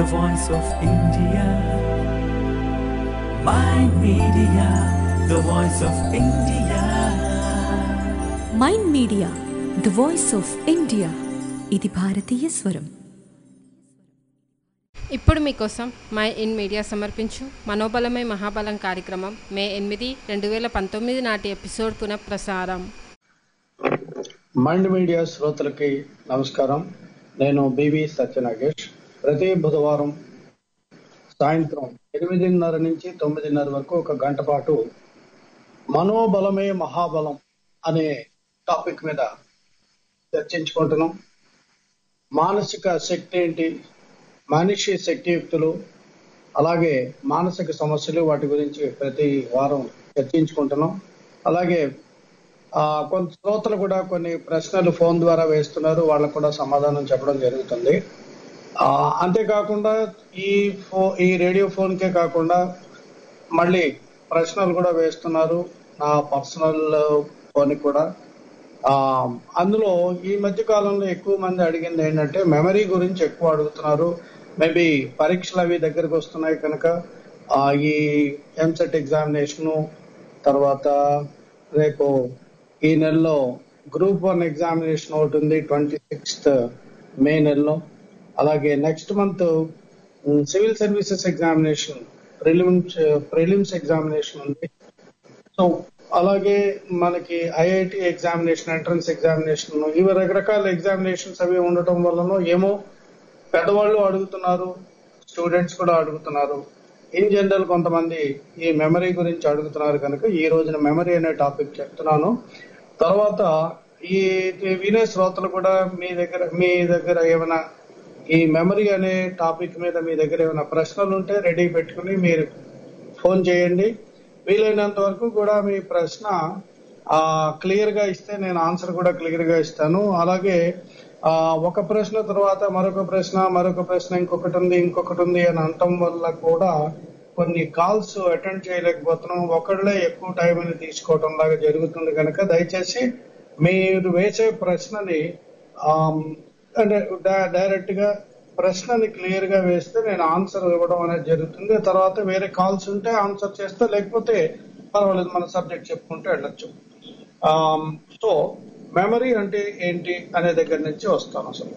the voice of India. My media, the voice of India. Mind media the voice of India ఇది భారతీయ స్వరం ఇప్పుడు మీకోసం my in media సమర్పించు మనోబలమే మహాబలం కార్యక్రమం మే ఎనిమిది రెండు వేల పంతొమ్మిది నాటి ఎపిసోడ్ పునఃప్రసారం మైండ్ మీడియా శ్రోతలకి నమస్కారం నేను బివి సత్యనాగేష్ ప్రతి బుధవారం సాయంత్రం ఎనిమిదిన్నర నుంచి తొమ్మిదిన్నర వరకు ఒక గంట పాటు మనోబలమే మహాబలం అనే టాపిక్ మీద చర్చించుకుంటున్నాం మానసిక శక్తి ఏంటి మనిషి శక్తియుక్తులు అలాగే మానసిక సమస్యలు వాటి గురించి ప్రతి వారం చర్చించుకుంటున్నాం అలాగే ఆ, కొంత శ్రోతలు కూడా కొన్ని ప్రశ్నలు ఫోన్ ద్వారా వేస్తున్నారు వాళ్ళకు కూడా సమాధానం చెప్పడం జరుగుతుంది ఆ, అంతేకాకుండా ఈ ఫో ఈ రేడియో ఫోన్ కే కాకుండా మళ్ళీ ప్రశ్నలు కూడా వేస్తున్నారు నా పర్సనల్ ఫోన్ కూడా ఆ, అందులో ఈ మధ్య కాలంలో ఎక్కువ మంది అడిగింది ఏంటంటే మెమరీ గురించి ఎక్కువ అడుగుతున్నారు మేబీ పరీక్షలు అవి దగ్గరకు వస్తున్నాయి కనుక ఆ, ఈ ఎంసెట్ ఎగ్జామినేషన్ తర్వాత రేపు ఈ నెలలో గ్రూప్ వన్ ఎగ్జామినేషన్ ఒకటి ఉంది ట్వంటీ సిక్స్త్ మే నెలలో అలాగే next month civil services examination prelims prelims examination ఉంది సో అలాగే మనకి ఐఐటి ఎగ్జామినేషన్ ఎంట్రన్స్ ఎగ్జామినేషన్ ఇవి రకరకాల ఎగ్జామినేషన్స్ అవి ఉండటం వలన ఏమో పెద్దవాళ్ళు అడుగుతున్నారు స్టూడెంట్స్ కూడా అడుగుతున్నారు ఇన్ జనరల్ కొంతమంది ఈ మెమరీ గురించి అడుగుతున్నారు కనుక ఈ రోజున మెమరీ అనే టాపిక్ చెప్తున్నాను తర్వాత ఈ ఈ వినే శ్రోతలు కూడా మీ దగ్గర మీ దగ్గర ఏమైనా ఈ మెమరీ అనే టాపిక్ మీద మీ దగ్గర ఏమైనా ప్రశ్నలు ఉంటే రెడీ పెట్టుకుని మీరు ఫోన్ చేయండి వీలైనంత వరకు కూడా మీ ప్రశ్న క్లియర్ గా ఇస్తే నేను ఆన్సర్ కూడా క్లియర్ గా ఇస్తాను అలాగే ఆ, ఒక ప్రశ్న తర్వాత మరొక ప్రశ్న మరొక ప్రశ్న ఇంకొకటి ఉంది ఇంకొకటి ఉంది అని అనటం వల్ల కూడా కొన్ని కాల్స్ అటెండ్ చేయలేకపోతున్నాం ఒకళ్ళే ఎక్కువ టైం అని తీసుకోవటం లాగా జరుగుతుంది కనుక దయచేసి మీరు వేసే ప్రశ్నని ఆమ్, అంటే డైరెక్ట్ గా ప్రశ్నని క్లియర్ గా వేస్తే నేను ఆన్సర్ ఇవ్వడం అనేది జరుగుతుంది తర్వాత వేరే కాల్స్ ఉంటే ఆన్సర్ చేస్తే లేకపోతే పర్వాలేదు మన సబ్జెక్ట్ చెప్పుకుంటే వెళ్ళొచ్చు సో మెమరీ అంటే ఏంటి అనే దగ్గర నుంచి వస్తాను అసలు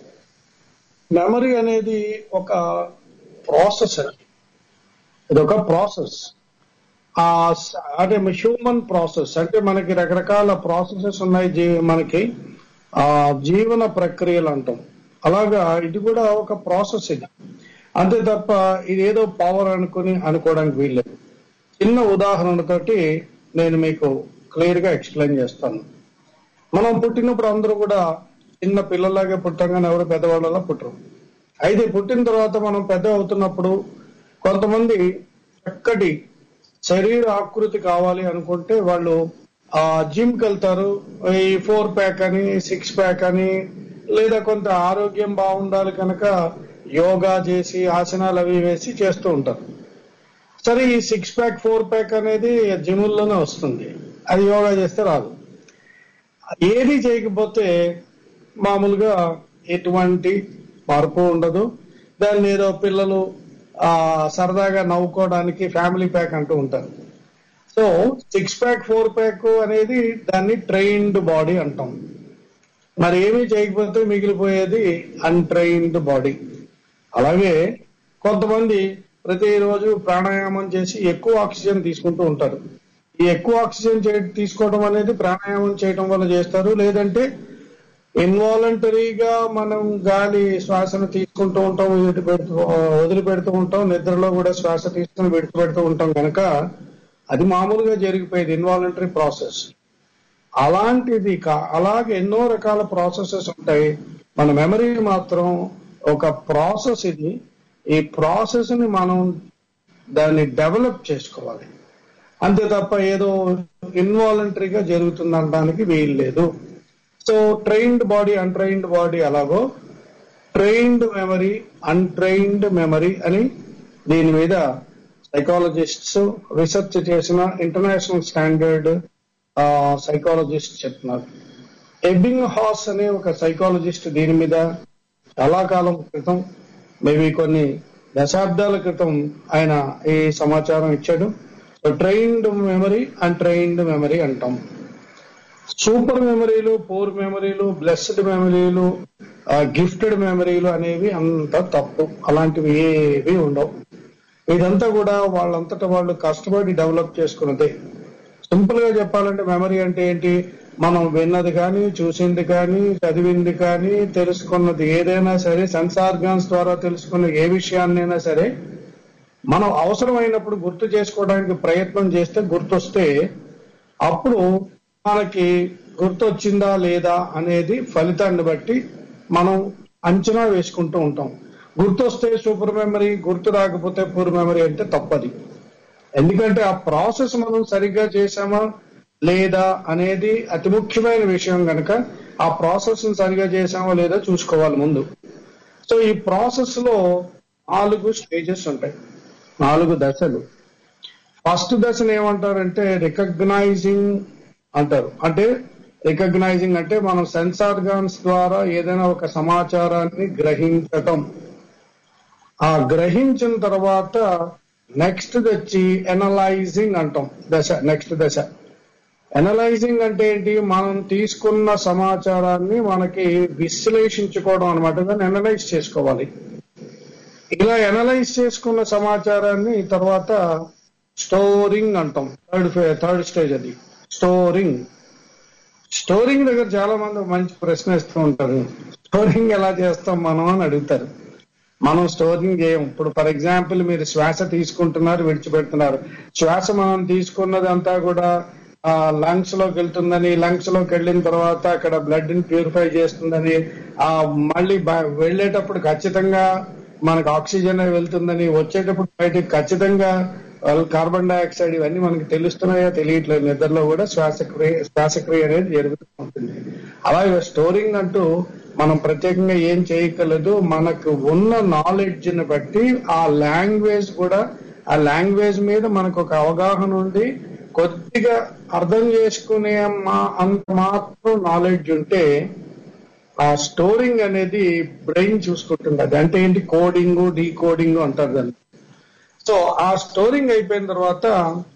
మెమరీ అనేది ఒక ప్రాసెస్ అండి ఇది ఒక ప్రాసెస్ ఆ స- అంటే హ్యూమన్ ప్రాసెస్ అంటే మనకి రకరకాల ప్రాసెసెస్ ఉన్నాయి జీ- మనకి ఆ జీవన ప్రక్రియలు అంటాం అలాగా ఇది కూడా ఒక ప్రాసెస్ ఇది అంతే తప్ప ఇది ఏదో పవర్ అనుకుని అనుకోవడానికి వీల్లేదు చిన్న ఉదాహరణతోటి నేను మీకు క్లియర్ గా ఎక్స్ప్లెయిన్ చేస్తాను మనం పుట్టినప్పుడు అందరూ కూడా చిన్న పిల్లలాగే పుట్టాం కానీ ఎవరు పెద్దవాళ్ళలా పుట్టరు అయితే పుట్టిన తర్వాత మనం పెద్ద అవుతున్నప్పుడు కొంతమంది చక్కటి శరీర ఆకృతి కావాలి అనుకుంటే వాళ్ళు ఆ జిమ్ కి వెళ్తారు ఈ ఫోర్ ప్యాక్ అని సిక్స్ ప్యాక్ అని లేదా కొంత ఆరోగ్యం బాగుండాలి కనుక యోగా చేసి ఆసనాలు అవి వేసి చేస్తూ ఉంటారు సరే ఈ సిక్స్ ప్యాక్ ఫోర్ ప్యాక్ అనేది జిముల్లోనే వస్తుంది అది యోగా చేస్తే రాదు ఏది చేయకపోతే మామూలుగా ఎటువంటి మార్పు ఉండదు దాన్ని ఏదో పిల్లలు ఆ సరదాగా నవ్వుకోవడానికి ఫ్యామిలీ ప్యాక్ అంటూ ఉంటారు so six pack four pack అనేది దాన్ని ట్రైన్డ్ బాడీ అంటాం మరి ఏమీ చేయకపోతే మిగిలిపోయేది అన్ట్రైన్డ్ బాడీ అలాగే కొంతమంది ప్రతిరోజు ప్రాణాయామం చేసి ఎక్కువ ఆక్సిజన్ తీసుకుంటూ ఉంటారు ఈ ఎక్కువ ఆక్సిజన్ చే- తీసుకోవడం అనేది ప్రాణాయామం చేయడం వల్ల చేస్తారు లేదంటే ఇన్వాలంటరీగా మనం గాలి శ్వాసను తీసుకుంటూ ఉంటాం విడిచిపెడుతూ వదిలిపెడుతూ ఉంటాం నిద్రలో కూడా శ్వాస తీసుకుని విడిచిపెడుతూ ఉంటాం కనుక అది మామూలుగా జరిగిపోయేది ఇన్వాలంటరీ ప్రాసెస్ అలాంటిది కా అలాగే ఎన్నో రకాల ప్రాసెసెస్ ఉంటాయి మన మెమరీ మాత్రం ఒక ప్రాసెస్ ఇది ఈ ప్రాసెస్ ని మనం దాన్ని డెవలప్ చేసుకోవాలి అంతే తప్ప ఏదో ఇన్వాలంటరీగా జరుగుతుంది అనడానికి వీలు లేదు so trained body untrained body అలాగో ట్రైన్డ్ మెమరీ అన్ట్రైన్డ్ మెమరీ అని దీని మీద సైకాలజిస్ట్స్ రీసెర్చ్ చేసిన ఇంటర్నేషనల్ స్టాండర్డ్ సైకాలజిస్ట్ చెప్తున్నారు ఎబింగ్ హాస్ అనే ఒక సైకాలజిస్ట్ దీని మీద చాలా కాలం క్రితం మేబీ కొన్ని దశాబ్దాల క్రితం ఆయన ఈ సమాచారం ఇచ్చాడు so trained memory and trained memory అంటాం సూపర్ మెమరీలు పూర్ మెమరీలు బ్లెస్డ్ మెమరీలు గిఫ్టెడ్ మెమరీలు అనేవి అంత తప్పు అలాంటివి ఏవి ఉండవు ఇదంతా కూడా వాళ్ళంతటా వాళ్ళు కష్టపడి డెవలప్ చేసుకున్నదే సింపుల్ గా చెప్పాలంటే మెమరీ అంటే ఏంటి మనం విన్నది కానీ చూసింది కానీ చదివింది కానీ తెలుసుకున్నది ఏదైనా సరే సెన్స్ ఆర్గాన్స్ ద్వారా తెలుసుకున్న ఏ విషయాన్నైనా సరే మనం అవసరమైనప్పుడు గుర్తు చేసుకోవడానికి ప్రయత్నం చేస్తే గుర్తొస్తే అప్పుడు మనకి గుర్తొచ్చిందా లేదా అనేది ఫలితాన్ని బట్టి మనం అంచనా వేసుకుంటూ ఉంటాం గుర్తొస్తే సూపర్ మెమరీ గుర్తు రాకపోతే పూర్ మెమరీ అంటే తప్పది ఎందుకంటే ఆ ప్రాసెస్ మనం సరిగ్గా చేసామా లేదా అనేది అతి ముఖ్యమైన విషయం కనుక ఆ ప్రాసెస్ ని సరిగ్గా చేసామా లేదా చూసుకోవాలి ముందు సో ఈ ప్రాసెస్ లో నాలుగు స్టేజెస్ ఉంటాయి నాలుగు దశలు ఫస్ట్ దశను ఏమంటారంటే రికగ్నైజింగ్ అంటారు అంటే రికగ్నైజింగ్ అంటే మనం సెన్స్ ఆర్గాన్స్ ద్వారా ఏదైనా ఒక సమాచారాన్ని గ్రహించటం ఆ గ్రహించిన తర్వాత నెక్స్ట్ వచ్చి ఎనలైజింగ్ అంటాం దశ నెక్స్ట్ దశ ఎనలైజింగ్ అంటే ఏంటి మనం తీసుకున్న సమాచారాన్ని మనకి విశ్లేషించుకోవడం అనమాట దాన్ని ఎనలైజ్ చేసుకోవాలి ఇలా ఎనలైజ్ చేసుకున్న సమాచారాన్ని తర్వాత స్టోరింగ్ అంటాం థర్డ్ థర్డ్ స్టేజ్ అది స్టోరింగ్ స్టోరింగ్ దగ్గర చాలా మంది మంచి ప్రశ్న ఇస్తూ ఉంటారు స్టోరింగ్ ఎలా చేస్తాం మనం అని అడుగుతారు మనం స్టోరింగ్ చేయం ఇప్పుడు ఫర్ ఎగ్జాంపుల్ మీరు శ్వాస తీసుకుంటున్నారు విడిచిపెడుతున్నారు శ్వాస మనం తీసుకున్నది అంతా కూడా ఆ లంగ్స్ లోకి వెళ్తుందని లంగ్స్ లోకి వెళ్ళిన తర్వాత అక్కడ బ్లడ్ ని ప్యూరిఫై చేస్తుందని ఆ మళ్ళీ బ- వెళ్ళేటప్పుడు ఖచ్చితంగా మనకు ఆక్సిజన్ వెళ్తుందని వచ్చేటప్పుడు బయటకు ఖచ్చితంగా కార్బన్ డైఆక్సైడ్ ఇవన్నీ మనకి తెలుస్తున్నాయో తెలియట్లేదు నిద్రలో కూడా శ్వాసక్రియ శ్వాసక్రియ అనేది జరుగుతూ ఉంటుంది అలాగే స్టోరింగ్ అంటూ మనం ప్రత్యేకంగా ఏం చేయగలదు మనకు ఉన్న నాలెడ్జ్ ని బట్టి ఆ లాంగ్వేజ్ కూడా ఆ లాంగ్వేజ్ మీద మనకు ఒక అవగాహన ఉండి కొద్దిగా అర్థం చేసుకునే మా- అంత మాత్రం నాలెడ్జ్ ఉంటే ఆ స్టోరింగ్ అనేది బ్రెయిన్ చూసుకుంటుంది అది అంటే ఏంటి కోడింగ్ డీకోడింగ్ అంటారు దాన్ని సో ఆ స్టోరింగ్ అయిపోయిన తర్వాత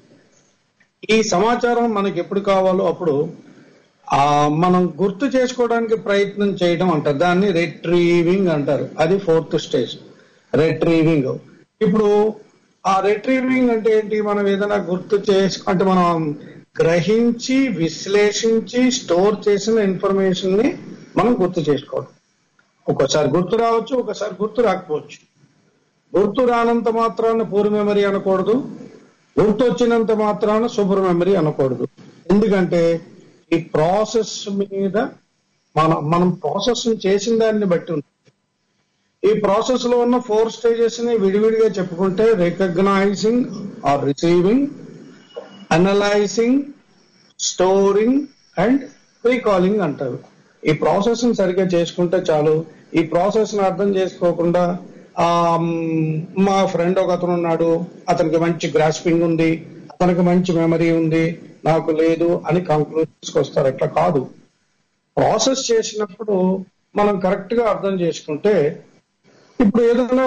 ఈ సమాచారం మనకి ఎప్పుడు కావాలో అప్పుడు ఆ మనం గుర్తు చేసుకోవడానికి ప్రయత్నం చేయడం అంటారు దాన్ని రిట్రీవింగ్ అంటారు అది ఫోర్త్ స్టేజ్ రిట్రీవింగ్ ఇప్పుడు ఆ రిట్రీవింగ్ అంటే ఏంటి మనం ఏదైనా గుర్తు చేసు అంటే మనం గ్రహించి విశ్లేషించి స్టోర్ చేసిన ఇన్ఫర్మేషన్ ని మనం గుర్తు చేసుకోవడం ఒక్కోసారి గుర్తు రావచ్చు ఒకసారి గుర్తు రాకపోవచ్చు గుర్తు రానంత మాత్రాన పూర్ మెమరీ అనకూడదు గుర్తు వచ్చినంత మాత్రాన సూపర్ మెమరీ అనకూడదు ఎందుకంటే ఈ ప్రాసెస్ మీద మన మనం ప్రాసెస్ చేసిన దాన్ని బట్టి ఉంటుంది ఈ ప్రాసెస్ లో ఉన్న ఫోర్ స్టేజెస్ ని విడివిడిగా చెప్పుకుంటే recognising or receiving analysing storing and recalling అంటారు ఈ ప్రాసెస్ ని సరిగ్గా చేసుకుంటే చాలు ఈ ప్రాసెస్ ని అర్థం చేసుకోకుండా ఆ మ్, మా ఫ్రెండ్ ఒక అతను ఉన్నాడు అతనికి మంచి గ్రాస్పింగ్ ఉంది అతనికి మంచి మెమరీ ఉంది నాకు లేదు అని కంక్లూజన్స్ వస్తారు అట్లా కాదు ప్రాసెస్ చేసినప్పుడు మనం కరెక్ట్ గా అర్థం చేసుకుంటే ఇప్పుడు ఏదైనా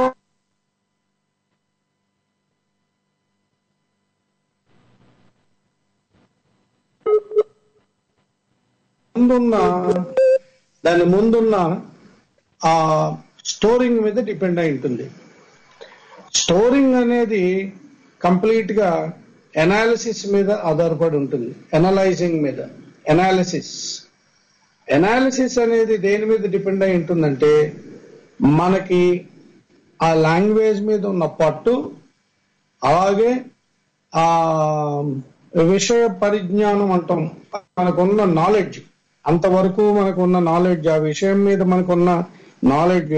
ముందున్న దాని ముందున్న ఆ స్టోరింగ్ మీద డిపెండ్ అయి ఉంటుంది స్టోరింగ్ అనేది కంప్లీట్ గా ఎనాలిసిస్ మీద ఆధారపడి ఉంటుంది ఎనలైజింగ్ మీద ఎనాలిసిస్ ఎనాలిసిస్ అనేది దేని మీద డిపెండ్ అయి ఉంటుందంటే మనకి ఆ లాంగ్వేజ్ మీద ఉన్న పట్టు అలాగే ఆ విషయ పరిజ్ఞానం అంటాం మనకున్న నాలెడ్జ్ అంతవరకు మనకున్న నాలెడ్జ్ ఆ విషయం మీద మనకున్న నాలెడ్జ్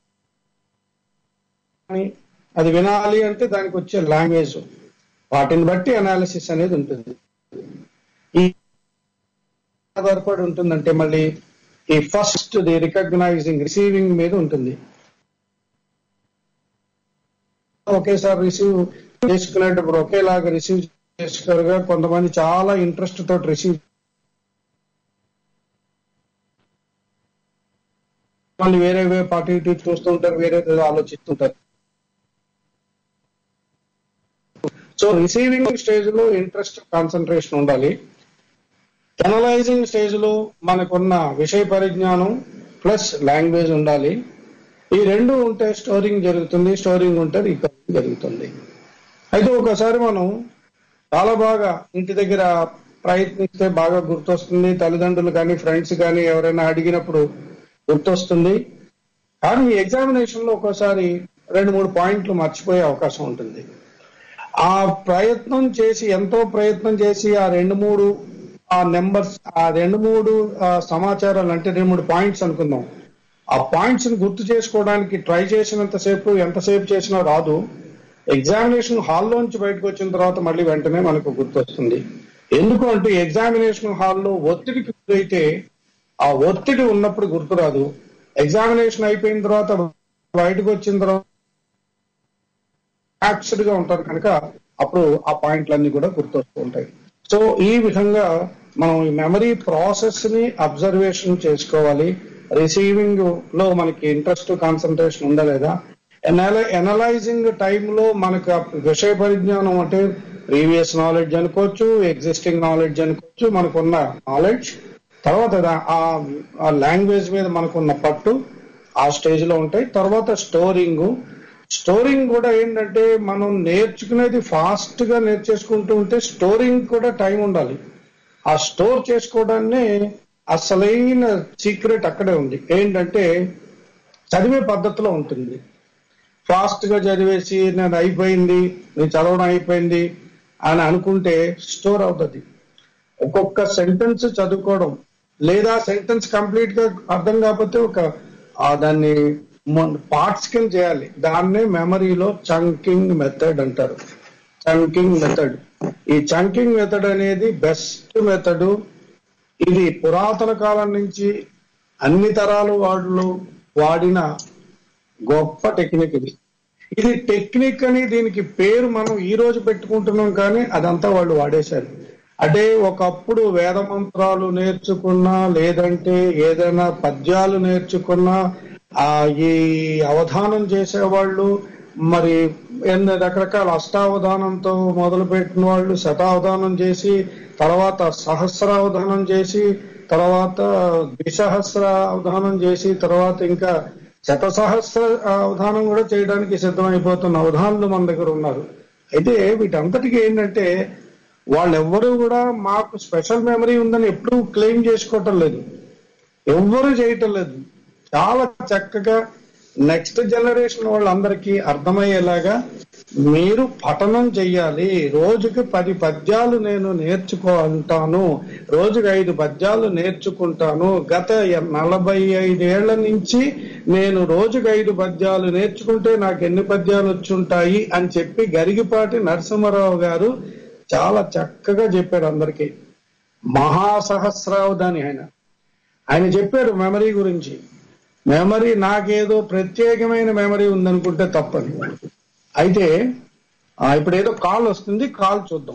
అది వినాలి అంటే దానికి వచ్చే లాంగ్వేజ్ వాటిని బట్టి అనాలిసిస్ అనేది ఉంటుంది ఈ ఆధారపడి ఉంటుందంటే మళ్ళీ ఈ ఫస్ట్ ది రికగ్నైజింగ్ రిసీవింగ్ మీద ఉంటుంది ఒకేసారి రిసీవ్ చేసుకునేటప్పుడు ఒకేలాగా రిసీవ్ చేసుకోరుగా కొంతమంది చాలా ఇంట్రెస్ట్ తోటి రిసీవ్ మళ్ళీ వేరే వేరే పార్టీ ఇటు ఇటు చూస్తుంటారు వేరే ఏదో ఆలోచిస్తుంటారు సో రిసీవింగ్ స్టేజ్ లో ఇంట్రెస్ట్ కాన్సన్ట్రేషన్ ఉండాలి ఎనలైజింగ్ స్టేజ్ లో మనకున్న విషయ పరిజ్ఞానం ప్లస్ లాంగ్వేజ్ ఉండాలి ఈ రెండు ఉంటే స్టోరింగ్ జరుగుతుంది స్టోరింగ్ ఉంటే రికవరింగ్ జరుగుతుంది అయితే ఒకసారి మనం చాలా బాగా ఇంటి దగ్గర ప్రయత్నిస్తే బాగా గుర్తొస్తుంది తల్లిదండ్రులు కానీ ఫ్రెండ్స్ కానీ ఎవరైనా అడిగినప్పుడు గుర్తొస్తుంది కానీ ఎగ్జామినేషన్ లో ఒక్కోసారి రెండు మూడు పాయింట్లు మర్చిపోయే అవకాశం ఉంటుంది ఆ ప్రయత్నం చేసి ఎంతో ప్రయత్నం చేసి ఆ రెండు మూడు ఆ నెంబర్స్ ఆ రెండు మూడు ఆ, సమాచారాలు అంటే రెండు మూడు పాయింట్స్ అనుకుందాం ఆ పాయింట్స్ ని గుర్తు చేసుకోవడానికి ట్రై చేసినంతసేపు ఎంతసేపు చేసినా రాదు ఎగ్జామినేషన్ హాల్లోంచి బయటకు వచ్చిన తర్వాత మళ్ళీ వెంటనే మనకు గుర్తొస్తుంది ఎందుకు అంటే ఎగ్జామినేషన్ హాల్లో ఒత్తిడికి గురైతే ఆ ఒత్తిడి ఉన్నప్పుడు గుర్తురాదు ఎగ్జామినేషన్ అయిపోయిన తర్వాత బయటకు వచ్చిన తర్వాత రిలాక్స్డ్ గా ఉంటారు కనుక అప్పుడు ఆ పాయింట్లన్నీ కూడా గుర్తొస్తూ ఉంటాయి సో ఈ విధంగా మనం ఈ మెమరీ ప్రాసెస్ ని అబ్జర్వేషన్ చేసుకోవాలి రిసీవింగ్ లో మనకి ఇంట్రెస్ట్ కాన్సన్ట్రేషన్ ఉందా లేదా ఎనలైజింగ్ టైంలో మనకు ఆ విషయ పరిజ్ఞానం అంటే ప్రీవియస్ నాలెడ్జ్ అనుకోవచ్చు ఎగ్జిస్టింగ్ నాలెడ్జ్ అనుకోవచ్చు మనకున్న నాలెడ్జ్ తర్వాత దా- ఆ- ఆ లాంగ్వేజ్ మీద మనకున్న పట్టు ఆ స్టేజ్ లో ఉంటాయి తర్వాత స్టోరింగ్ స్టోరింగ్ కూడా ఏంటంటే మనం నేర్చుకునేది ఫాస్ట్ గా నేర్చేసుకుంటూ ఉంటే స్టోరింగ్ కూడా టైం ఉండాలి ఆ స్టోర్ చేసుకోవడాన్ని అసలైన సీక్రెట్ అక్కడే ఉంది ఏంటంటే చదివే పద్ధతిలో ఉంటుంది ఫాస్ట్ గా చదివేసి నేను అయిపోయింది నేను చదవడం అయిపోయింది అని అనుకుంటే స్టోర్ అవుతుంది ఒక్కొక్క సెంటెన్స్ చదువుకోవడం లేదా సెంటెన్స్ కంప్లీట్ గా అర్థం కాకపోతే ఒక ఆ దాన్ని పార్ట్స్ కింద చేయాలి దాన్నే మెమరీలో చంకింగ్ మెథడ్ అంటారు చంకింగ్ మెథడ్ ఈ చంకింగ్ మెథడ్ అనేది బెస్ట్ మెథడ్ ఇది పురాతన కాలం నుంచి అన్ని తరాలు వాళ్ళు వాడిన గొప్ప టెక్నిక్ ఇది ఇది టెక్నిక్ అని దీనికి పేరు మనం ఈ రోజు పెట్టుకుంటున్నాం కానీ అదంతా వాళ్ళు వాడేశారు అంటే ఒకప్పుడు వేద మంత్రాలు నేర్చుకున్నా లేదంటే ఏదైనా పద్యాలు నేర్చుకున్నా ఆ ఈ అవధానం చేసేవాళ్ళు మరి ఎన్ని రకరకాల అష్టావధానంతో మొదలు పెట్టిన వాళ్ళు శతావధానం చేసి తర్వాత సహస్రావధానం చేసి తర్వాత ద్విసహస్ర అవధానం చేసి తర్వాత ఇంకా శత సహస్ర అవధానం కూడా చేయడానికి సిద్ధమైపోతున్న అవధానులు మన దగ్గర ఉన్నారు అయితే వీటంతటికి ఏంటంటే వాళ్ళెవ్వరూ కూడా మాకు స్పెషల్ మెమరీ ఉందని ఎప్పుడూ క్లెయిమ్ చేసుకోవటం లేదు ఎవ్వరూ చేయటం లేదు చాలా చక్కగా నెక్స్ట్ జనరేషన్ వాళ్ళందరికీ అర్థమయ్యేలాగా మీరు పఠనం చెయ్యాలి రోజుకి పది పద్యాలు నేను నేర్చుకుంటాను రోజుకి ఐదు పద్యాలు నేర్చుకుంటాను గత నలభై ఐదేళ్ల నుంచి నేను రోజుకి ఐదు పద్యాలు నేర్చుకుంటే నాకు ఎన్ని పద్యాలు వచ్చుంటాయి అని చెప్పి గరిగిపాటి నరసింహారావు గారు చాలా చక్కగా చెప్పారు అందరికీ మహాసహస్రావధాని ఆయన ఆయన చెప్పారు మెమరీ గురించి మెమరీ నాకేదో ప్రత్యేకమైన మెమరీ ఉందనుకుంటే తప్పని అయితే ఆ, ఇప్పుడు ఏదో కాల్ వస్తుంది కాల్ చూద్దాం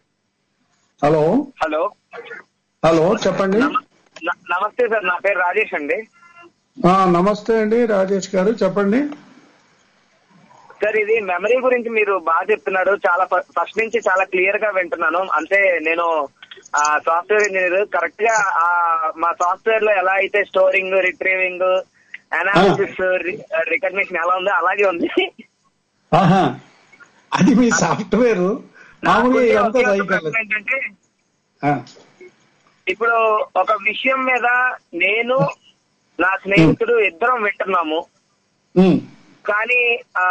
హలో హలో హలో చెప్పండి నమ- న- నమస్తే సార్ నా పేరు రాజేష్ అండి ఆ, నమస్తే అండి రాజేష్ గారు చెప్పండి సార్ ఇది మెమరీ గురించి మీరు బాగా చెప్తున్నారు చాలా ఫ- ఫస్ట్ నుంచి చాలా క్లియర్ గా వింటున్నాను అంటే నేను ఆ సాఫ్ట్వేర్ ఇంజనీర్ కరెక్ట్ గా ఆ మా సాఫ్ట్వేర్ లో ఎలా అయితే స్టోరింగ్ రిట్రీవింగ్ అనాలిసిస్ రికగ్నిషన్ ఎలా ఉందో అలాగే ఉంది ఆహా అది మీ సాఫ్ట్వేర్ మామూలుగా నాకు ఇదంతా ఒకే ఒక రైట్ ప్రశ్న ఏంటంటే ఆ, ఇప్పుడు ఒక విషయం మీద నేను నా స్నేహితుడు ఇద్దరం వింటున్నాము ఉమ్, కానీ ఆ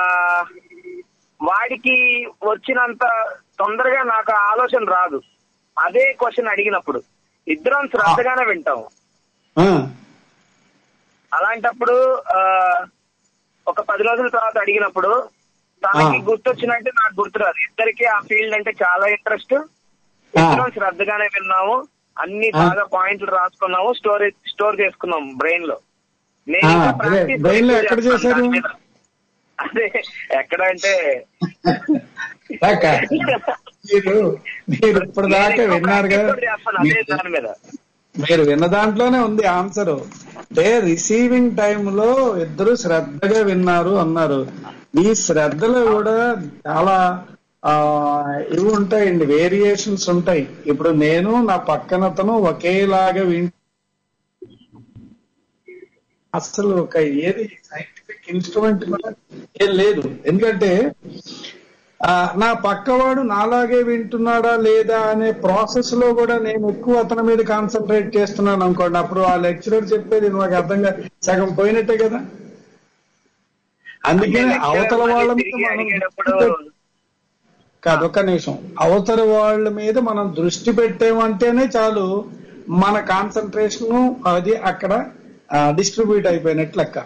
వాడికి వచ్చినంత తొందరగా నాకు ఆ ఆలోచన రాదు అదే క్వశ్చన్ అడిగినప్పుడు ఇద్దరం శ్రద్ధగానే వింటాం ఆ, అలాంటప్పుడు ఆ ఒక పది రోజుల తర్వాత అడిగినప్పుడు తనకి ఆ. గుర్తొచ్చినట్టు నాకు గుర్తురాదు ఇద్దరికి ఆ ఫీల్డ్ అంటే చాలా ఇంట్రెస్ట్ ఇద్దరం శ్రద్ధగానే విన్నాము అన్ని ఆ. బాగా పాయింట్లు రాసుకున్నాము స్టోర్ స్టోర్ చేసుకున్నాం బ్రెయిన్ లో నేను ఆ, ఇంకా అదే, practice brain లో ఎక్కువ ఎక్కడ చేస్తాను చేశారు? దాని మీద. అదే ఎక్కడ అంటే దాక. మీరు మీరు ఇప్పుడు దాకా నేను ఎక్కువ విన్నారుగా practice కూడా చేస్తాను అదే దాని మీద మీరు విన్న దాంట్లోనే ఉంది ఆన్సర్ అంటే రిసీవింగ్ టైంలో ఇద్దరు శ్రద్ధగా విన్నారు అన్నారు ఈ శ్రద్ధలో కూడా చాలా ఆ ఇవి ఉంటాయండి వేరియేషన్స్ ఉంటాయి ఇప్పుడు నేను నా పక్కనతను ఒకేలాగా వింట అసలు ఒక ఏది సైంటిఫిక్ ఇన్స్ట్రుమెంట్ కూడా ఏం లేదు ఎందుకంటే ఆ, నా పక్కవాడు నాలాగే వింటున్నాడా లేదా అనే ప్రాసెస్ లో కూడా నేను ఎక్కువ అతని మీద కాన్సన్ట్రేట్ చేస్తున్నాను అనుకోండి అప్పుడు ఆ లెక్చరర్ చెప్పేది నాకు అర్థంగా సగం పోయినట్టే కదా అందుకని అవతల వాళ్ళ మీద తిరిగి మనం అడిగేటప్పుడు కాదు ఒక్క నిమిషం అవతల వాళ్ళ మీద మనం దృష్టి పెట్టామంటేనే చాలు మన కాన్సన్ట్రేషన్ అది అక్కడ డిస్ట్రిబ్యూట్ అయిపోయినట్లు లెక్క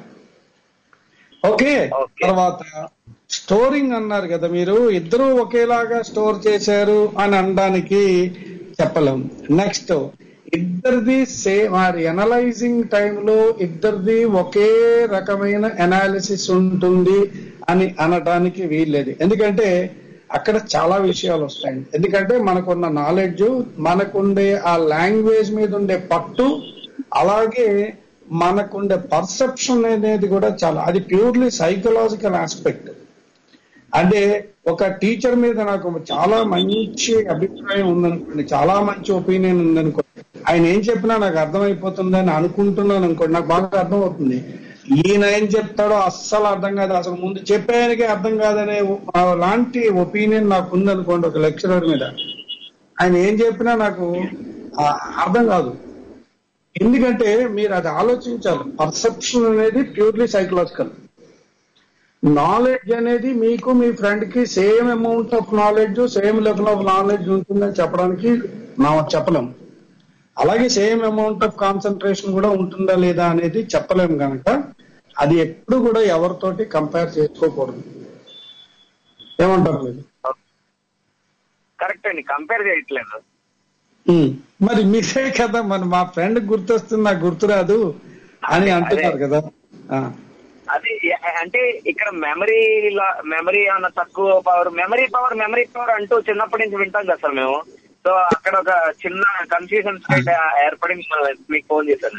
ఓకే Okay. తర్వాత స్టోరింగ్ అన్నారు కదా మీరు ఇద్దరు ఒకేలాగా స్టోర్ చేశారు అని అనడానికి చెప్పలేం నెక్స్ట్ ఇద్దరిది సేమ్ మరి ఎనలైజింగ్ టైంలో ఇద్దరిది ఒకే రకమైన ఎనాలిసిస్ ఉంటుంది అని అనడానికి వీల్లేదు ఎందుకంటే అక్కడ చాలా విషయాలు వస్తాయి ఎందుకంటే మనకున్న నాలెడ్జ్ మనకుండే ఆ లాంగ్వేజ్ మీద ఉండే పట్టు అలాగే మనకుండే పర్సెప్షన్ అనేది కూడా చాలా అది ప్యూర్లీ సైకలాజికల్ ఆస్పెక్ట్ అంటే ఒక టీచర్ మీద నాకు చాలా మంచి అభిప్రాయం ఉందనుకోండి చాలా మంచి ఒపీనియన్ ఉందనుకోండి ఆయన ఏం చెప్పినా నాకు అర్థమైపోతుంది అని అనుకుంటున్నాను అనుకోండి నాకు బాగా అర్థమవుతుంది ఈయన ఏం చెప్తాడో అస్సలు అర్థం కాదు అసలు ముందు చెప్పేయడానికి అర్థం కాదనే ఆ లాంటి ఒపీనియన్ నాకు ఉందనుకోండి ఒక లెక్చరర్ మీద ఆయన ఏం చెప్పినా నాకు ఆ, అర్థం కాదు ఎందుకంటే మీరు అది ఆలోచించాలి పర్సెప్షన్ అనేది ప్యూర్లీ సైకలాజికల్ నాలెడ్జ్ అనేది మీకు మీ ఫ్రెండ్ కి same amount of knowledge same level of knowledge ఉంటుందని చెప్పడానికి మనం చెప్పలేం అలాగే సేమ్ అమౌంట్ ఆఫ్ కాన్సన్ట్రేషన్ కూడా ఉంటుందా లేదా అనేది చెప్పలేం కనుక అది ఎప్పుడు కూడా ఎవరితోటి కంపేర్ చేసుకోకూడదు ఏమంటారు మీరు కరెక్ట్ అండి కంపేర్ చేయట్లేదు ఉమ్. మరి మీరే కదా మరి మా ఫ్రెండ్ గుర్తొస్తుంది నాకు గుర్తురాదు అని అంటున్నారు కదా ఆ. అది ఎ- అంటే ఇక్కడ మెమరీ మెమరీ అన్న తక్కువ power memory power memory power అంటూ చిన్నప్పటి నుంచి వింటాం కదా సార్ మేము సో అక్కడ ఒక చిన్న కన్ఫ్యూజన్ స్టేట్ ఏర్పడి మిమ్మల్ని మీకు ఫోన్ చేశాను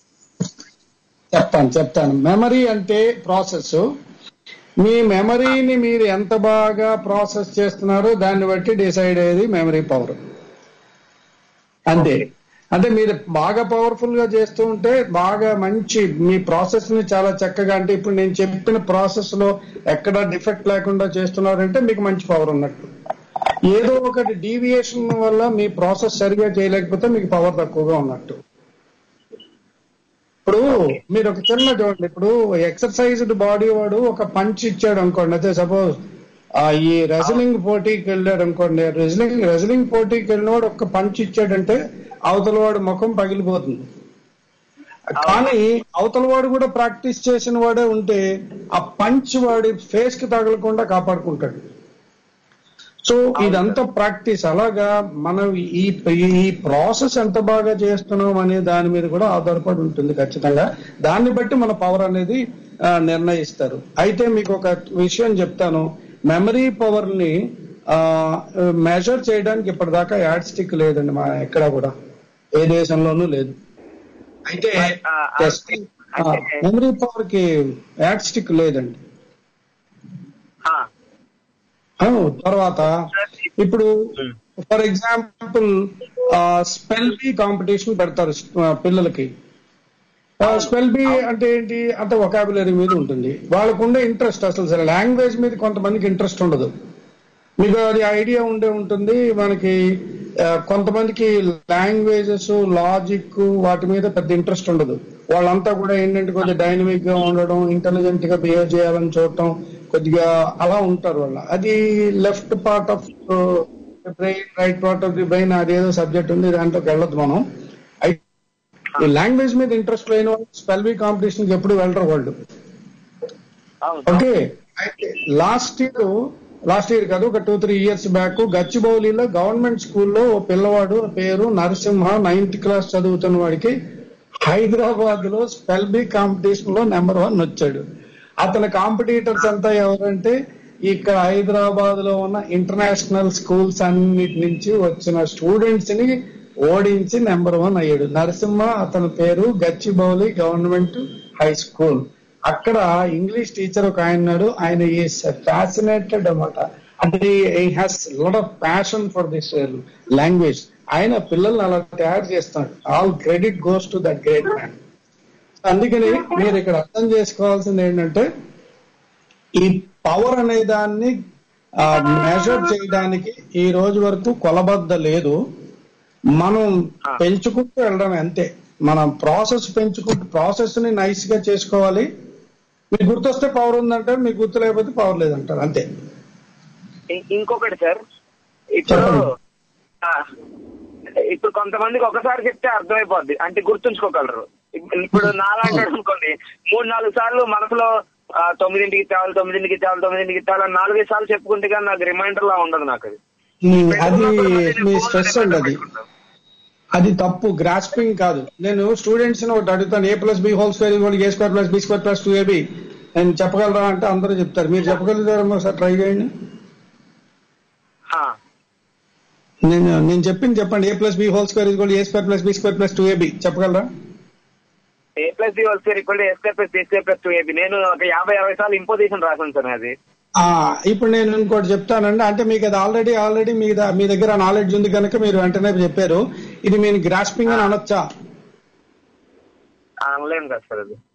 చెప్తాను చెప్తాను మెమరీ అంటే ప్రాసెస్ మీ మెమరీని మీరు ఎంత బాగా ప్రాసెస్ చేస్తున్నారో దాన్ని బట్టి డిసైడ్ అయ్యేది మెమరీ పవర్ అంతే అంటే మీరు బాగా పవర్ఫుల్ గా చేస్తూ ఉంటే బాగా మంచి మీ ప్రాసెస్ ని చాలా చక్కగా అంటే ఇప్పుడు నేను చెప్పిన ప్రాసెస్ లో ఎక్కడ డిఫెక్ట్ లేకుండా చేస్తున్నారంటే మీకు మంచి పవర్ ఉన్నట్టు ఏదో ఒకటి డీవియేషన్ వల్ల మీ ప్రాసెస్ సరిగా చేయలేకపోతే మీకు పవర్ తక్కువగా ఉన్నట్టు ఇప్పుడు మీరు ఒక చిన్న చూడండి ఇప్పుడు ఎక్సర్సైజ్డ్ బాడీ వాడు ఒక పంచ్ ఇచ్చాడు అనుకోండి అయితే సపోజ్ ఈ రెజ్లింగ్ పోటీకి వెళ్ళాడు అనుకోండి రెజ్లింగ్ రెజ్లింగ్ పోటీకి వెళ్ళినవాడు ఒక పంచ్ ఇచ్చాడంటే అవతల వాడు ముఖం పగిలిపోతుంది కానీ అవతల వాడు కూడా ప్రాక్టీస్ చేసిన వాడే ఉంటే ఆ పంచ్ వాడి ఫేస్ కి తగలకుండా కాపాడుకుంటాడు సో ఇదంతా ప్రాక్టీస్ అలాగా మనం ఈ ఈ ప్రాసెస్ ఎంత బాగా చేస్తున్నాం అనే దాని మీద కూడా ఆధారపడి ఉంటుంది ఖచ్చితంగా దాన్ని బట్టి మన పవర్ అనేది ఆ, నిర్ణయిస్తారు అయితే మీకు ఒక విషయం చెప్తాను మెమరీ పవర్ ని మెజర్ చేయడానికి ఇప్పటిదాకా యాడ్ స్టిక్ లేదండి మా ఎక్కడ కూడా ఏ దేశంలోనూ లేదు అయితే ఆ, ఆ, జస్ట్ అంటే- మెమరీ పవర్ కి యాడ్ స్టిక్ లేదండి ఆ, అవును తర్వాత ఇప్పుడు for example spell bee competition పెడతారు ఆ, పిల్లలకి స్పెల్ బి అంటే ఏంటి అంత ఒకాబులరీ మీద ఉంటుంది వాళ్ళకు ఉండే ఇంట్రెస్ట్ అసలు సరే లాంగ్వేజ్ మీద కొంతమందికి ఇంట్రెస్ట్ ఉండదు మీకు అది ఐడియా ఉండే ఉంటుంది మనకి ఆ, కొంతమందికి లాంగ్వేజెస్ లాజిక్ వాటి మీద పెద్ద ఇంట్రెస్ట్ ఉండదు వాళ్ళంతా కూడా ఏంటంటే కొద్దిగా డైనమిక్ గా ఉండడం ఇంటెలిజెంట్ గా బిహేవ్ చేయాలని చూడటం కొద్దిగా అలా ఉంటారు వాళ్ళ అది left part of brain right part of the brain అదేదో సబ్జెక్ట్ ఉంది దాంట్లోకి వెళ్ళదు మనం అయితే ఈ లాంగ్వేజ్ మీద ఇంట్రెస్ట్ లేని వాళ్ళు స్పెల్ బి కాంపిటీషన్ ఎప్పుడు వెళ్ళరు వాళ్ళు అవును ఓకే అయితే లాస్ట్ ఇయర్ లాస్ట్ ఇయర్ కాదు ఒక టూ త్రీ ఇయర్స్ బ్యాక్ గచ్చిబౌలిలో గవర్నమెంట్ స్కూల్లో ఓ పిల్లవాడు పేరు నరసింహ నైన్త్ క్లాస్ చదువుతున్న వాడికి హైదరాబాద్ లో స్పెల్ బి కాంపిటీషన్ లో నెంబర్ వన్ వచ్చాడు అతని కాంపిటీటర్స్ అంతా ఎవరంటే ఇక్కడ హైదరాబాద్ లో ఉన్న ఇంటర్నేషనల్ స్కూల్స్ అన్నిటి నుంచి వచ్చిన స్టూడెంట్స్ ని ఓడించి నెంబర్ వన్ అయ్యాడు నరసింహ అతని పేరు గచ్చిబౌలి గవర్నమెంట్ హై స్కూల్ అక్కడ ఇంగ్లీష్ టీచర్ ఒక ఆయన ఉన్నాడు ఆయన ఈస్ ఫ్యాసినేటెడ్ అనమాట అంటే ఈ has lot of passion for this language ఆయన పిల్లల్ని అలా తయారు చేస్తాడు all credit goes to that great man అందుకని మీరు ఇక్కడ అర్థం చేసుకోవాల్సింది ఏంటంటే ఈ పవర్ అనే దాన్ని మెజర్ చేయడానికి ఈ రోజు వరకు కొలబద్ద లేదు మనం పెంచుకుంటూ వెళ్ళడం అంతే మనం ప్రాసెస్ పెంచుకుంటూ ప్రాసెస్ ని నైస్ గా చేసుకోవాలి మీకు గుర్తొస్తే పవర్ ఉందంటారు మీకు గుర్తు లేకపోతే పవర్ లేదంటారు అంతే ఇం- ఇంకొకటి సార్ ఇప్పుడు చెప్పండి. ఆ, ఇప్పుడు కొంతమందికి ఒకసారి చెప్తే అర్థమైపోద్ది అంటే గుర్తుంచుకోగలరు ఇప్- ఇప్పుడు నాలాంటి అనుకోండి మూడు నాలుగు సార్లు మనసులో ఆ, తొమ్మిదింటికి తేవాలి తొమ్మిదింటికి తేవాలి తొమ్మిదింటికి తేవాలి అని నాలుగైదు సార్లు చెప్పుకుంటే కానీ నాకు రిమైండర్ లా ఉండదు నాకు అది ఉమ్, అది పెట్టుకున్నప్పుడు మళ్ళీ నేను మీ phone స్ట్రెస్ reminder అండి అది పెట్టుకుంటాను. అది తప్పు గ్రాస్పింగ్ కాదు నేను స్టూడెంట్స్ ని ఒకటి అడుగుతాను A plus B whole square ఇవాళ A square plus B square plus two AB నేను చెప్పగలరా అంటే అందరూ చెప్తారు మీరు చెప్పగలుగుతారేమో సార్ ట్రై చేయండి ఆ, నేను నేను చెప్పింది చెప్పండి A plus B whole square ఇవాళ A square plus B square plus two AB చెప్పగలరా ఏ ప్లస్ బి వస్తే equal A square plus B square plus two AB నేను ఒక యాభై అరవై సార్లు ఇంపోజిషన్ రాసాను సార్ అది ఆ, ఇప్పుడు నేను ఇంకోటి చెప్తానండి అంటే మీకు అది ఆల్రెడీ ఆల్రెడీ మీ ద- మీ దగ్గర నాలెడ్జ్ ఉంది కనుక మీరు వెంటనే చెప్పారు ఇది మీరు గ్రాస్పింగ్ అని అనొచ్చా అనలేను కదా సార్ అది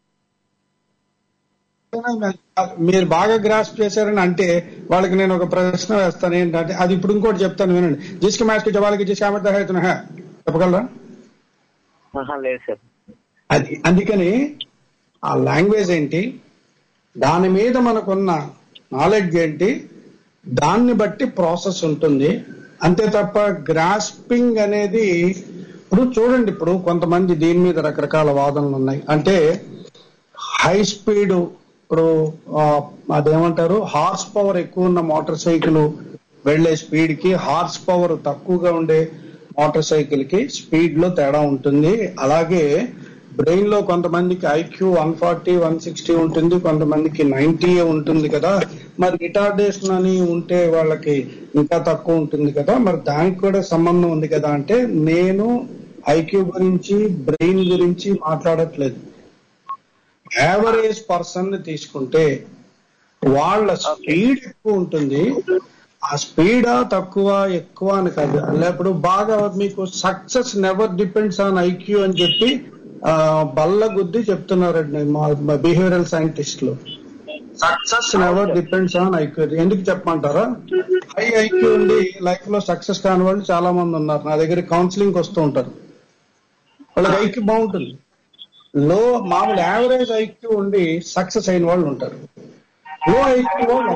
మీరు బాగా గ్రాస్ప్ చేశారని అంటే వాళ్ళకి నేను ఒక ప్రశ్న వేస్తాను ఏంటంటే అది ఇప్పుడు ఇంకోటి చెప్తాను వినండి జిస్కి మ్యాచ్ కి జవాలకి జిస్ కామెట్ హే చెప్పగలరా ఆహా, లేదు సార్ అది అందుకని ఆ లాంగ్వేజ్ ఏంటి దాని మీద మనకున్న నాలెడ్జ్ ఏంటి దాన్ని బట్టి ప్రాసెస్ ఉంటుంది అంతే తప్ప గ్రాస్పింగ్ అనేది ఇప్పుడు చూడండి ఇప్పుడు కొంతమంది దీని మీద రకరకాల వాదనలు ఉన్నాయి అంటే హై స్పీడ్ ఇప్పుడు ఆ, అదేమంటారు హార్స్ పవర్ ఎక్కువ ఉన్న మోటార్ సైకిల్ వెళ్లే స్పీడ్ కి హార్స్ పవర్ తక్కువగా ఉండే మోటార్ సైకిల్ కి స్పీడ్ లో తేడా ఉంటుంది అలాగే బ్రెయిన్ లో కొంతమందికి IQ one forty one sixty ఉంటుంది కొంతమందికి నైన్టీ ఉంటుంది కదా మరి రిటార్డేషన్ అని ఉంటే వాళ్ళకి ఇంకా తక్కువ ఉంటుంది కదా మరి దానికి కూడా సంబంధం ఉంది కదా అంటే నేను ఐక్యూ గురించి బ్రెయిన్ గురించి మాట్లాడట్లేదు యావరేజ్ పర్సన్ ని తీసుకుంటే వాళ్ళ స్పీడ్ ఎక్కువ ఉంటుంది ఆ స్పీడా తక్కువ ఎక్కువ అని కాదు లేకపోతే బాగా మీకు success never depends on IQ అని చెప్పి ఆ, బల్ల గుద్ది చెప్తున్నారండి మా బిహేవియరల్ సైంటిస్టులు success never depends on IQ ఎందుకు చెప్పమంటారా హై ఐక్యూ ఉండి లైఫ్ లో సక్సెస్ కాని వాళ్ళు చాలా మంది ఉన్నారు నా దగ్గర కౌన్సిలింగ్ వస్తూ ఉంటారు వాళ్ళకి ఐక్యూ బాగుంటుంది లో మామూలు యావరేజ్ ఐక్యూ ఉండి సక్సెస్ అయిన వాళ్ళు ఉంటారు లో ఐక్యూ వాళ్ళు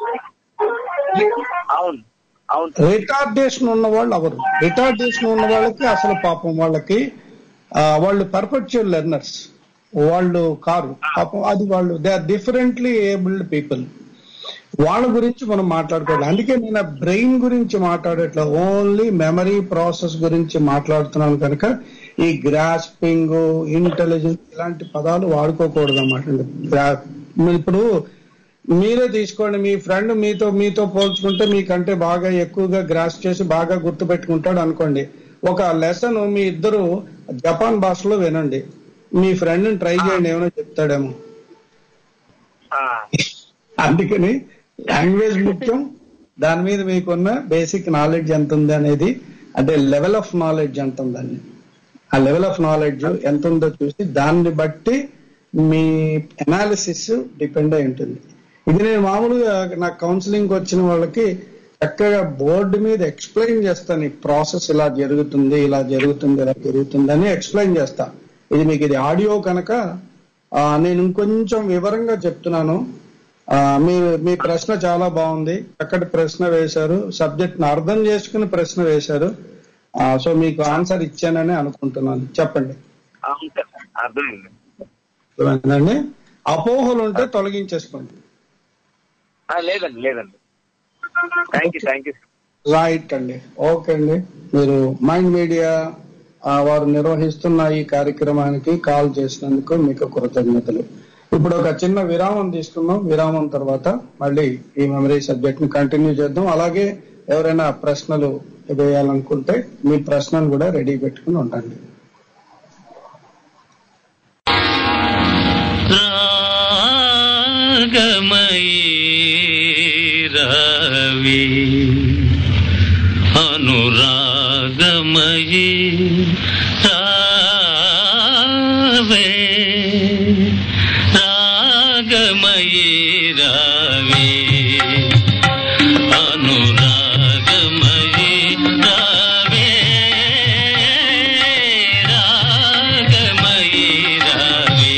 అవును అవును రిటార్డేషన్ ఉన్న వాళ్ళు ఎవరు రిటార్డేషన్ ఉన్న వాళ్ళకి అసలు పాపం వాళ్ళకి ఆ, వాళ్ళు పర్పచువల్ లెర్నర్స్ వాళ్ళు కారు పాపం అది వాళ్ళు they are differently abled people వాళ్ళ గురించి మనం మాట్లాడుకోవాలి అందుకే నేను బ్రెయిన్ గురించి మాట్లాడేట్లా ఓన్లీ మెమరీ ప్రాసెస్ గురించి మాట్లాడుతున్నాను కనుక ఈ గ్రాస్పింగ్ ఇంటెలిజెన్స్ ఇలాంటి పదాలు వాడుకోకూడదు అన్నమాట ఇప్పుడు మీరే తీసుకోండి మీ ఫ్రెండ్ మీతో మీతో పోల్చుకుంటే మీకంటే బాగా ఎక్కువగా గ్రాస్ చేసి బాగా గుర్తు పెట్టుకుంటాడు అనుకోండి ఒక లెసన్ మీ ఇద్దరు జపాన్ భాషలో వినండి మీ ఫ్రెండ్ ట్రై చేయండి ఏమైనా చెప్తాడేమో ఆ, అందుకని లాంగ్వేజ్ ముఖ్యం దాని మీద మీకున్న బేసిక్ నాలెడ్జ్ ఎంత ఉంది అనేది అంటే లెవెల్ ఆఫ్ నాలెడ్జ్ అంటాం దాన్ని ఆ లెవెల్ ఆఫ్ నాలెడ్జ్ ఎంత ఉందో చూసి దాన్ని బట్టి మీ అనాలిసిస్ డిపెండ్ అయి ఉంటుంది ఇది నేను మామూలుగా నాకు కౌన్సిలింగ్ వచ్చిన వాళ్ళకి చక్కగా బోర్డు మీద ఎక్స్ప్లెయిన్ చేస్తాను ఈ ప్రాసెస్ ఇలా జరుగుతుంది ఇలా జరుగుతుంది ఇలా జరుగుతుంది అని ఎక్స్ప్లెయిన్ చేస్తా ఇది మీకు ఇది ఆడియో కనుక ఆ, నేను ఇంకొంచెం వివరంగా చెప్తున్నాను ఆ, మీ మీ ప్రశ్న చాలా బాగుంది చక్కటి ప్రశ్న వేశారు సబ్జెక్ట్ ని అర్థం చేసుకుని ప్రశ్న వేశారు ఆ, సో మీకు ఆన్సర్ ఇచ్చానని అనుకుంటున్నాను చెప్పండి అవును సార్ అర్థమైంది అర్థమైందండి అపోహలు ఉంటే తొలగించేసుకోండి ఆ, లేదండి లేదండి thank you thank you right అండి ఓకే అండి మీరు మైండ్ మీడియా ఆ, వారు నిర్వహిస్తున్న ఈ కార్యక్రమానికి కాల్ చేసినందుకు మీకు కృతజ్ఞతలు ఇప్పుడు ఒక చిన్న విరామం తీసుకుందాం విరామం తర్వాత మళ్ళీ ఈ మెమరీ సబ్జెక్ట్ ని కంటిన్యూ చేద్దాం అలాగే ఎవరైనా ప్రశ్నలు వేయాలనుకుంటే మీ ప్రశ్నలు కూడా రెడీ పెట్టుకుని ఉండండి రాగమయీ రవి అనురాగమయీ రావే రాగమయీ రవి అనురాగమయీ రావే రాగమయీ రావే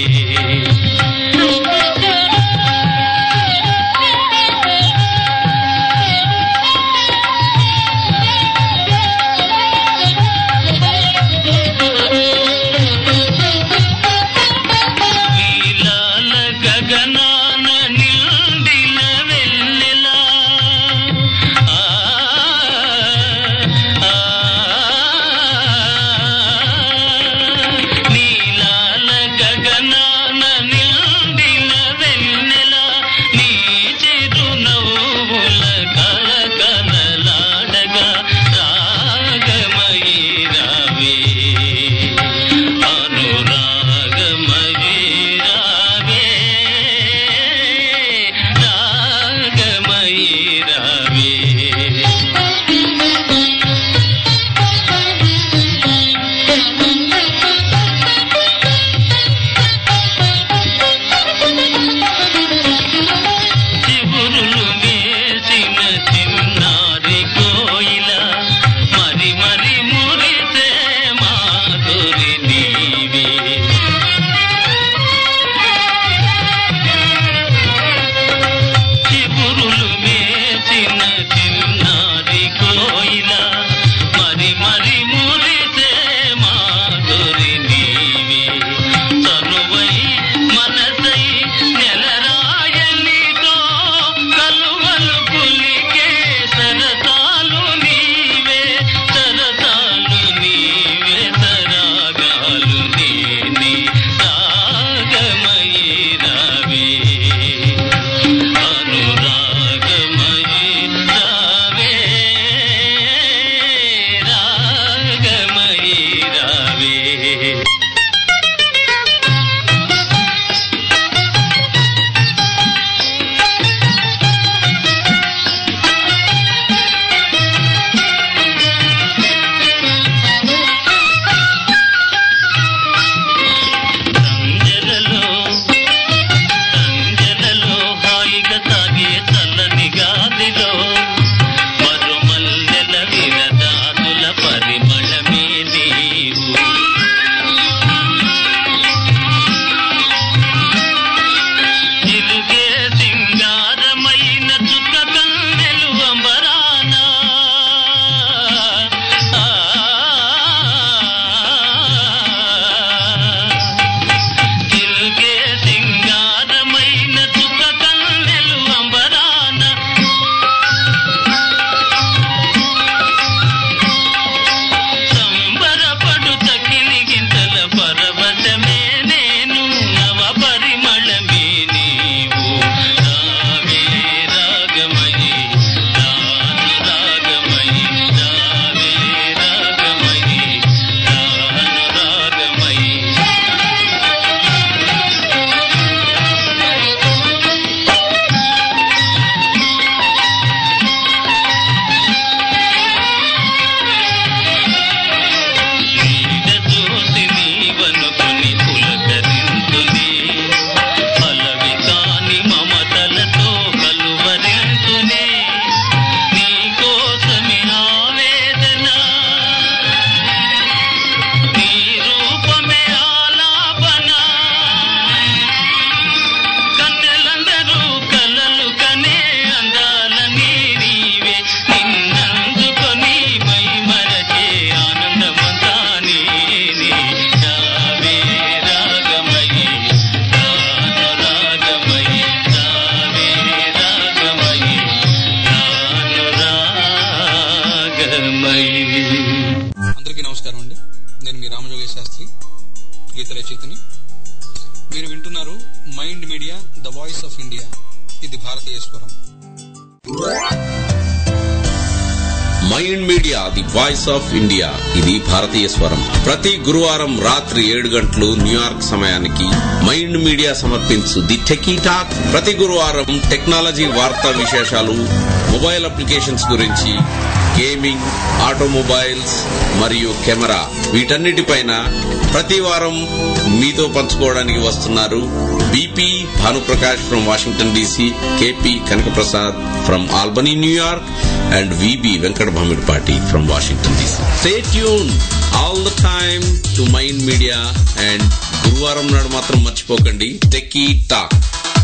నీలాల గగనాన నిండిన వెన్నెలా ఆ, ఆ, నీలాల గగనాన నిండిన వెన్నెలా నీ చిరునవ్వుల కళకళలాడగా రాగమయీ రావే అనురాగమయీ రావే రాగమయీ రావే చిగురులు వేసిన చిన్నారి కోయిల మరి మరి మురిసే మాధురి నీవే చిగురులు వేసిన చిన్నారి కోయిల మరి మరి మురిసే మాధురి నీవే తనువై మనసై నెలరాయనితో కలువలు పులికే సరసాలు నీవే సరసాలు నీవే సరాగాలు నేనే రాగమయీ రావే అనురాగమయీ రావే రాగమయీ రావే సంజలలో సంజలలో హాయిగా సాగే చల్లని గాదిలో మరుమల్లెల విరదాదుల పరిమళమే నీవు ఇరుగే సింగారమైన చుక్క కన్నెలు అంబరానా తిరుగే సింగారమైన చుక్క కన్నెలు అంబరాన సంబరపడు తకిలి గింతల పరవశమే నేను నవ పరిమళమే నీవు రావే రాగమయి రాను రాగమయి రావే రాగమయి రాను రాగమయి నీడ చూసి నీవనుకుని పులకరింతుని పలవి కాని మమతలతో కలువరింతుని నీ కోసమి ఆవేదన నీ రూపమే ఆలాపన కన్నెలందరూ కలలు కనే అందాల నీవే నిన్నందుకొని మై మరచే ఆనందమంతా నీని రావే రాగమయి రాను రాగమయి రావే రాగమయి రాను రాగమయి అందరికీ నమస్కారం అండి నేను మీ రామజోగేశ్ శాస్త్రి గీత రచయితని మీరు వింటున్నారు mind media the voice of India ఇది భారతీయ స్వరం mind media the voice of India ఇది భారతీయ స్వరం ప్రతి గురువారం రాత్రి ఏడు గంటలు న్యూయార్క్ సమయానికి మైండ్ మీడియా సమర్పించు ది టెకీ టాక్ ప్రతి గురువారం టెక్నాలజీ వార్తా విశేషాలు మొబైల్ అప్లికేషన్స్ గురించి గేమింగ్ ఆటోమొబైల్స్ మరియు కెమెరా వీటన్నిటిపైన ప్రతి వారం మీతో పంచుకోవడానికి వస్తున్నారు BP Bhanuprakash from Washington DC KP Kanakaprasad from Albany New York and VB Venkata Bhamidipati from Washington DC stay tune all the time to mind media and గురువారం నాడు మాత్రం మర్చిపోకండి techie talk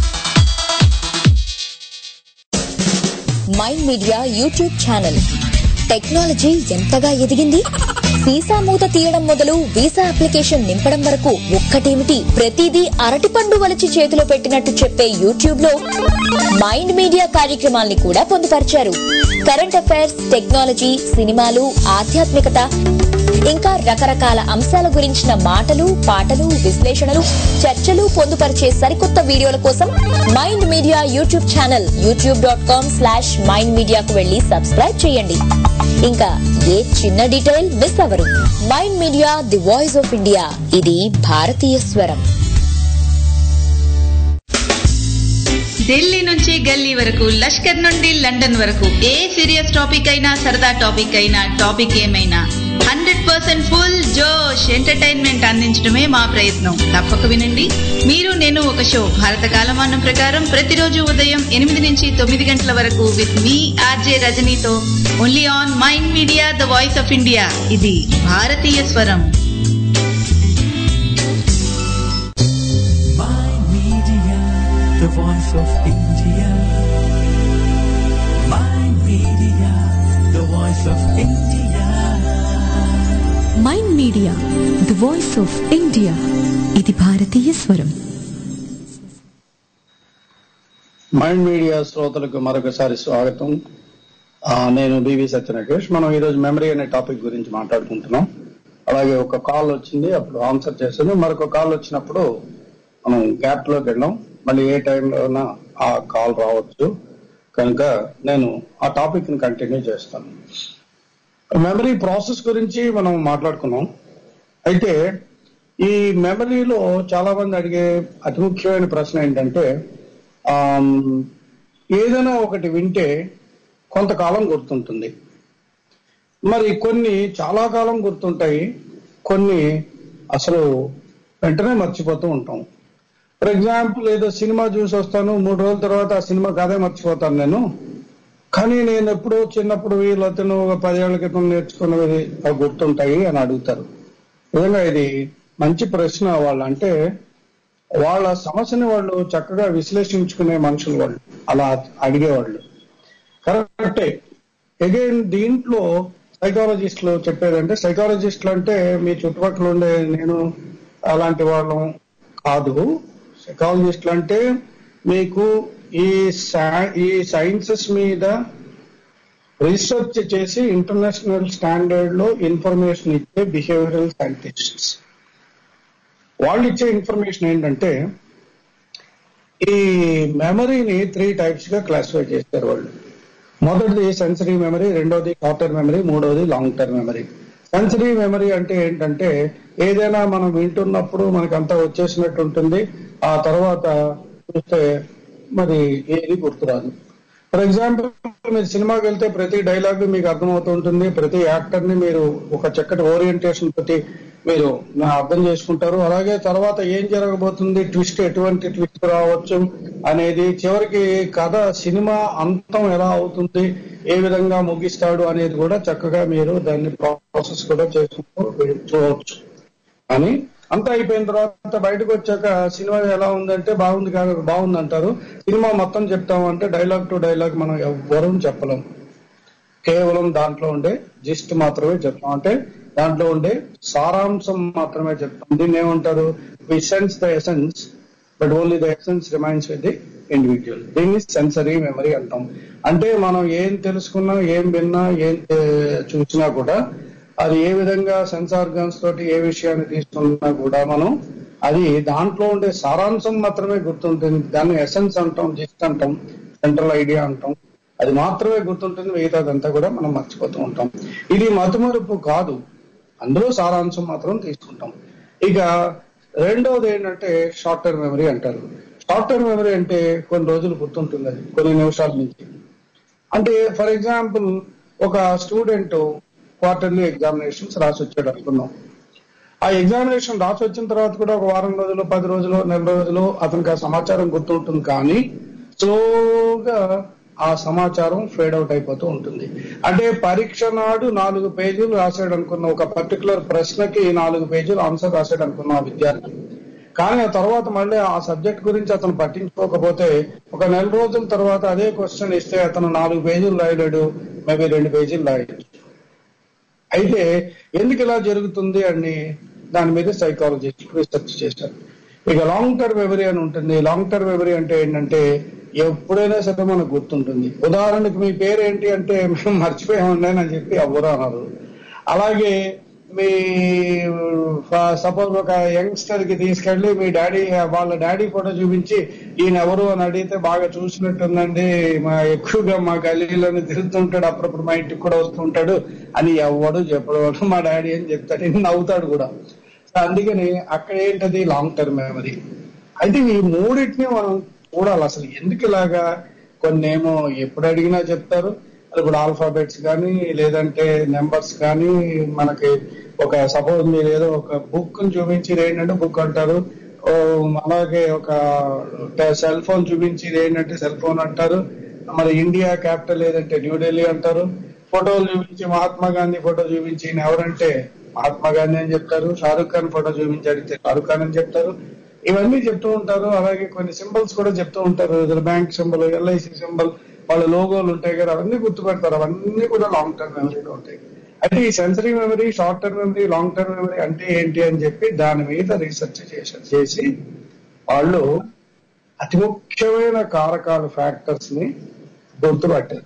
mind media YouTube channel technology ఎంతగా ఎదిగింది వీసా మూత తీయడం మొదలు వీసా అప్లికేషన్ నింపడం వరకు ఒక్కటేమిటి ప్రతిదీ అరటిపండు వలిచి చేతిలో పెట్టినట్టు చెప్పే యూట్యూబ్ లో మైండ్ మీడియా కార్యక్రమాల్ని కూడా పొందుపరిచారు కరెంట్ అఫైర్స్ టెక్నాలజీ సినిమాలు ఆధ్యాత్మికత ఇంకా రకరకాల అంశాల గురించిన మాటలు పాటలు విశ్లేషణలు చర్చలు పొందుపరిచే సరికొత్త వీడియోల కోసం mind media YouTube channel YouTube dot com slash mind మీడియాకు వెళ్లి సబ్స్క్రైబ్ చేయండి ఇంకా ఏ చిన్న డీటెయిల్ మిస్ అవరు mind media the voice of India ఇది భారతీయ స్వరం ఢిల్లీ నుంచి గల్లీ వరకు లష్కర్ నుండి లండన్ వరకు ఏ సీరియస్ టాపిక్ అయినా సరదా టాపిక్ అయినా టాపిక్ ఏమైనా హండ్రెడ్ పర్సెంట్ ఫుల్ జోష్ ఎంటర్టైన్మెంట్ అందించడమే మా ప్రయత్నం తప్పక వినండి మీరు నేను ఒక షో భారత కాలమానం ప్రకారం ప్రతిరోజు ఉదయం ఎనిమిది నుంచి తొమ్మిది గంటల వరకు విత్ మీ ఆర్జే రజనీతో only on mind media the voice of India ఇది భారతీయ స్వరం Mind Media, the voice of India. Mind Media, the voice of India. Mind media the voice of India ఇది భారతీయ స్వరం మైండ్ మీడియా శ్రోతలకు మరొకసారి స్వాగతం ఆ, నేను బివి సత్యనగేష్ మనం ఈరోజు మెమరీ అనే టాపిక్ గురించి మాట్లాడుకుంటున్నాం అలాగే ఒక కాల్ వచ్చింది అప్పుడు ఆన్సర్ చేశాను మరొక కాల్ వచ్చినప్పుడు మనం గ్యాప్ లోకి వెళ్ళాం మళ్ళీ ఏ టైంలోనా ఆ కాల్ రావచ్చు కనుక నేను ఆ టాపిక్ ని కంటిన్యూ చేస్తాను మెమరీ ప్రాసెస్ గురించి మనం మాట్లాడుకున్నాం అయితే ఈ మెమరీలో చాలా మంది అడిగే అతి ముఖ్యమైన ప్రశ్న ఏంటంటే ఆమ్, ఏదైనా ఒకటి వింటే కొంతకాలం గుర్తుంటుంది మరి కొన్ని చాలా కాలం గుర్తుంటాయి కొన్ని అసలు వెంటనే మర్చిపోతూ ఉంటాం ఫర్ ఎగ్జాంపుల్ ఏదో సినిమా చూసి వస్తాను మూడు రోజుల తర్వాత ఆ సినిమా కథే మర్చిపోతాను నేను కానీ నేను ఎప్పుడో చిన్నప్పుడు వీళ్ళతను ఒక పదేళ్ల క్రితం నేర్చుకున్నవి అవి గుర్తుంటాయి అని అడుగుతారు నిజంగా ఇది మంచి ప్రశ్న వాళ్ళు అంటే వాళ్ళ సమస్యని వాళ్ళు చక్కగా విశ్లేషించుకునే మనుషులు వాళ్ళు అలా అడిగేవాళ్ళు కరెక్టే అగైన్ దీంట్లో సైకాలజిస్టులు చెప్పేదంటే సైకాలజిస్టులు అంటే మీ చుట్టుపక్కల ఉండే నేను అలాంటి వాళ్ళం కాదు సైకాలజిస్టులు అంటే మీకు ఈ సై- ఈ సైన్సెస్ మీద రీసెర్చ్ చేసి ఇంటర్నేషనల్ స్టాండర్డ్ లో ఇన్ఫర్మేషన్ ఇచ్చే బిహేవియరల్ సైంటిస్ట్స్ వాళ్ళు ఇచ్చే ఇన్ఫర్మేషన్ ఏంటంటే ఈ మెమరీని త్రీ టైప్స్ గా క్లాసిఫై చేస్తారు వాళ్ళు మొదటిది సెన్సరీ మెమరీ రెండోది షార్ట్ టర్మ్ మెమరీ మూడోది long term memory sensory memory అంటే ఏంటంటే ఏదైనా మనం వింటున్నప్పుడు మనకంతా వచ్చేసినట్టు ఉంటుంది ఆ తర్వాత చూస్తే మరి ఏది గుర్తురాదు ఫర్ ఎగ్జాంపుల్ మీరు సినిమాకి వెళ్తే ప్రతి డైలాగ్ మీకు అర్థమవుతూ ఉంటుంది ప్రతి యాక్టర్ ని మీరు ఒక చక్కటి ఓరియంటేషన్ తోటి మీరు అర్థం చేసుకుంటారు అలాగే తర్వాత ఏం జరగబోతుంది ట్విస్ట్ ఎటువంటి ట్విస్ట్ రావచ్చు అనేది చివరికి కథ సినిమా అంతం ఎలా అవుతుంది ఏ విధంగా ముగిస్తాడు అనేది కూడా చక్కగా మీరు దాన్ని ప్రాసెస్ కూడా చేసుకుంటూ చూడవచ్చు కానీ అంతా అయిపోయిన తర్వాత బయటకు వచ్చాక సినిమా ఎలా ఉందంటే బాగుంది కాదు బాగుంది అంటారు సినిమా మొత్తం చెప్తామంటే డైలాగ్ టు డైలాగ్ మనం ఎవ్వరూ చెప్పలేం కేవలం దాంట్లో ఉండే జిస్ట్ మాత్రమే చెప్తాం అంటే దాంట్లో ఉండే సారాంశం మాత్రమే చెప్తాం దీన్ని ఏమంటారు we sense the essence but only the essence remains with the individual దీన్ని సెన్సరీ మెమరీ అంటాం అంటే మనం ఏం తెలుసుకున్నా ఏం విన్నా ఏం ఏ, చూసినా కూడా అది ఏ విధంగా సెన్స్ ఆర్గాన్స్ తోటి ఏ విషయాన్ని తీసుకున్నా కూడా మనం అది దాంట్లో ఉండే సారాంశం మాత్రమే గుర్తుంటుంది దాన్ని ఎసెన్స్ అంటాం జిస్ట్ అంటాం సెంట్రల్ ఐడియా అంటాం అది మాత్రమే గుర్తుంటుంది మిగతాదంతా కూడా మనం మర్చిపోతూ ఉంటాం ఇది మతుమరుపు కాదు అందులో సారాంశం మాత్రం తీసుకుంటాం ఇక రెండవది ఏంటంటే షార్ట్ టర్మ్ మెమరీ అంటారు షార్ట్ టర్మ్ మెమరీ అంటే కొన్ని రోజులు గుర్తుంటుంది అది కొన్ని నిమిషాల నుంచి అంటే ఫర్ ఎగ్జాంపుల్ ఒక స్టూడెంట్ క్వార్టర్లీ ఎగ్జామినేషన్స్ రాసి వచ్చాడు అనుకున్నాం ఆ ఎగ్జామినేషన్ రాసి వచ్చిన తర్వాత కూడా ఒక వారం రోజులు పది రోజులు నెల రోజులు అతనికి ఆ సమాచారం గుర్తుంటుంది కానీ స్లోగా ఆ సమాచారం ఫేడ్ అవుట్ అయిపోతూ ఉంటుంది అంటే పరీక్ష నాడు నాలుగు పేజీలు రాశాడు అనుకున్న ఒక పర్టికులర్ ప్రశ్నకి నాలుగు పేజీలు ఆన్సర్ రాశాడు అనుకున్న ఆ విద్యార్థి కానీ ఆ తర్వాత మళ్ళీ ఆ సబ్జెక్ట్ గురించి అతను పట్టించుకోకపోతే ఒక నెల రోజుల తర్వాత అదే క్వశ్చన్ ఇస్తే అతను నాలుగు పేజీలు రాయలేడు మేబీ రెండు పేజీలు రాయలేదు అయితే ఎందుకు ఇలా జరుగుతుంది అని దాని మీద సైకాలజిస్ట్ రీసెర్చ్ చేశారు ఇక లాంగ్ టర్మ్ మెమరీ అని ఉంటుంది లాంగ్ టర్మ్ మెమరీ అంటే ఏంటంటే ఎప్పుడైనా సరే మనకు గుర్తుంటుంది ఉదాహరణకు మీ పేరు ఏంటి అంటే మేము మర్చిపోయామండి అని చెప్పి ఎవరు అన్నారు అలాగే మీ సపోజ్ ఒక యంగ్స్టర్ కి తీసుకెళ్లి మీ డాడీ వాళ్ళ డాడీ ఫోటో చూపించి ఈయన ఎవరు అని అడిగితే బాగా చూసినట్టుందండి మా ఎక్కువగా మా గల్లీలోనే తిరుగుతుంటాడు అప్పుడప్పుడు మా ఇంటికి కూడా వస్తుంటాడు అని ఎవడు చెప్పడు మా డాడీ అని చెప్తాడు ఈయన నవ్వుతాడు కూడా సో అందుకని అక్కడ ఏంటది లాంగ్ టర్మ్ మెమరీ అయితే ఈ మూడింటిని మనం చూడాలి అసలు ఎందుకు ఇలాగా కొన్ని ఏమో ఎప్పుడు అడిగినా చెప్తారు ఇప్పుడు ఆల్ఫాబెట్స్ కానీ లేదంటే నెంబర్స్ కానీ మనకి ఒక సపోజ్ మీరు ఏదో ఒక బుక్ చూపించి ఇది ఏంటంటే బుక్ అంటారు ఓ, అలాగే ఒక సెల్ ఫోన్ చూపించి ఇది ఏంటంటే సెల్ ఫోన్ అంటారు మరి ఇండియా క్యాపిటల్ ఏదంటే న్యూఢిల్లీ అంటారు ఫోటోలు చూపించి మహాత్మా గాంధీ ఫోటో చూపించి ఈయన ఎవరంటే మహాత్మా గాంధీ అని చెప్తారు షారుఖ్ ఖాన్ ఫోటో చూపించి అడిగితే షారుఖ్ ఖాన్ అని చెప్తారు ఇవన్నీ చెప్తూ ఉంటారు అలాగే కొన్ని సింబల్స్ కూడా చెప్తూ ఉంటారు బ్యాంక్ సింబల్ ఎల్ఐసి సింబల్ వాళ్ళ లోగోలు ఉంటాయి కదా అవన్నీ గుర్తుపెడతారు అవన్నీ కూడా లాంగ్ టర్మ్ మెమరీలో ఉంటాయి అయితే ఈ sensory memory short term memory long term memory అంటే ఏంటి అని చెప్పి దాని మీద రీసెర్చ్ చేశారు చేసి వాళ్ళు అతి ముఖ్యమైన కారకాలు ఫ్యాక్టర్స్ ని గుర్తుపట్టారు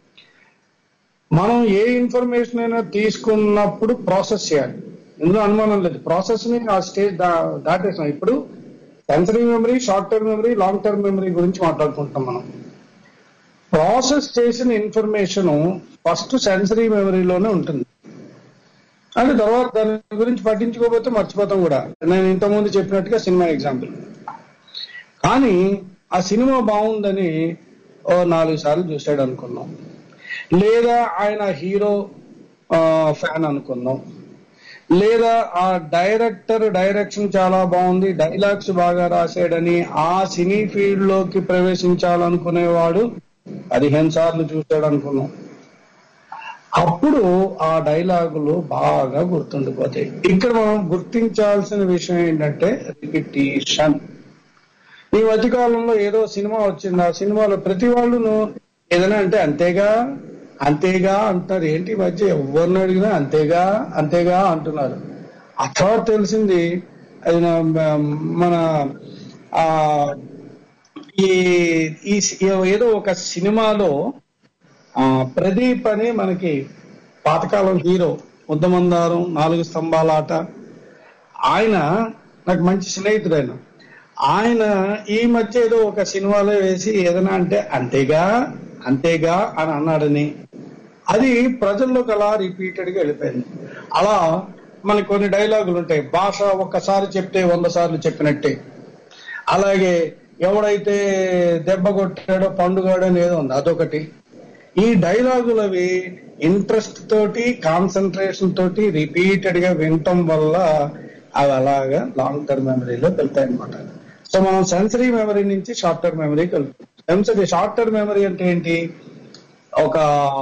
మనం ఏ ఇన్ఫర్మేషన్ అయినా తీసుకున్నప్పుడు ప్రాసెస్ చేయాలి ఇందులో అనుమానం లేదు ప్రాసెస్ ని ఆ స్టేజ్ దా- దాటేసాం ఇప్పుడు sensory memory short term memory long term memory గురించి మాట్లాడుకుంటాం మనం ప్రాసెస్ చేసిన ఇన్ఫర్మేషన్ ఫస్ట్ సెన్సరీ మెమరీలోనే ఉంటుంది అంటే తర్వాత దాని గురించి పట్టించుకోకపోతే మర్చిపోతాం కూడా నేను ఇంతకుముందు చెప్పినట్టుగా సినిమా ఎగ్జాంపుల్ కానీ ఆ సినిమా బాగుందని ఓ నాలుగు సార్లు చూశాడు అనుకున్నాం లేదా ఆయన హీరో ఫ్యాన్ అనుకున్నాం లేదా ఆ డైరెక్టర్ డైరెక్షన్ చాలా బాగుంది డైలాగ్స్ బాగా రాశాడని ఆ సినీ ఫీల్డ్ లోకి ప్రవేశించాలనుకునేవాడు పదిహేను సార్లు చూశాడు అనుకున్నాం అప్పుడు ఆ డైలాగులు బాగా గుర్తుండిపోతాయి ఇక్కడ మనం గుర్తించాల్సిన విషయం ఏంటంటే రిపిటేషన్ ఈ మధ్యకాలంలో ఏదో సినిమా వచ్చింది ఆ సినిమాలో ప్రతి వాళ్ళును ఏదైనా అంటే అంతేగా అంతేగా అంటున్నారు ఏంటి ఈ మధ్య ఎవరిని అడిగినా అంతేగా అంతేగా అంటున్నారు ఆ తర్వాత తెలిసింది అది నా- మన ఆ ఈ ఈ ఏదో ఒక సినిమాలో ఆ ప్రదీప్ అని మనకి పాతకాలం హీరో ముద్దమందారం నాలుగు స్తంభాల ఆట ఆయన నాకు మంచి స్నేహితుడు ఆయన ఆయన ఈ మధ్య ఏదో ఒక సినిమాలో వేసి ఏదైనా అంటే అంతేగా అంతేగా అని అన్నాడని అది ప్రజల్లోకి అలా రిపీటెడ్ గా వెళ్ళిపోయింది అలా మనకి కొన్ని డైలాగులు ఉంటాయి భాష ఒక్కసారి చెప్తే వంద సార్లు చెప్పినట్టే అలాగే ఎవడైతే దెబ్బ కొట్టాడో పండుగాడో అని ఏదో ఉంది అదొకటి ఈ డైలాగులు అవి ఇంట్రెస్ట్ తోటి కాన్సన్ట్రేషన్ తోటి రిపీటెడ్ గా వినటం వల్ల అవి అలాగా లాంగ్ టర్మ్ మెమరీలో వెళ్తాయి అనమాట సో మనం సెన్సరీ మెమరీ నుంచి షార్ట్ టర్మ్ మెమరీకి వెళ్తాం సెన్సరీ షార్ట్ టర్మ్ మెమరీ అంటే ఏంటి ఒక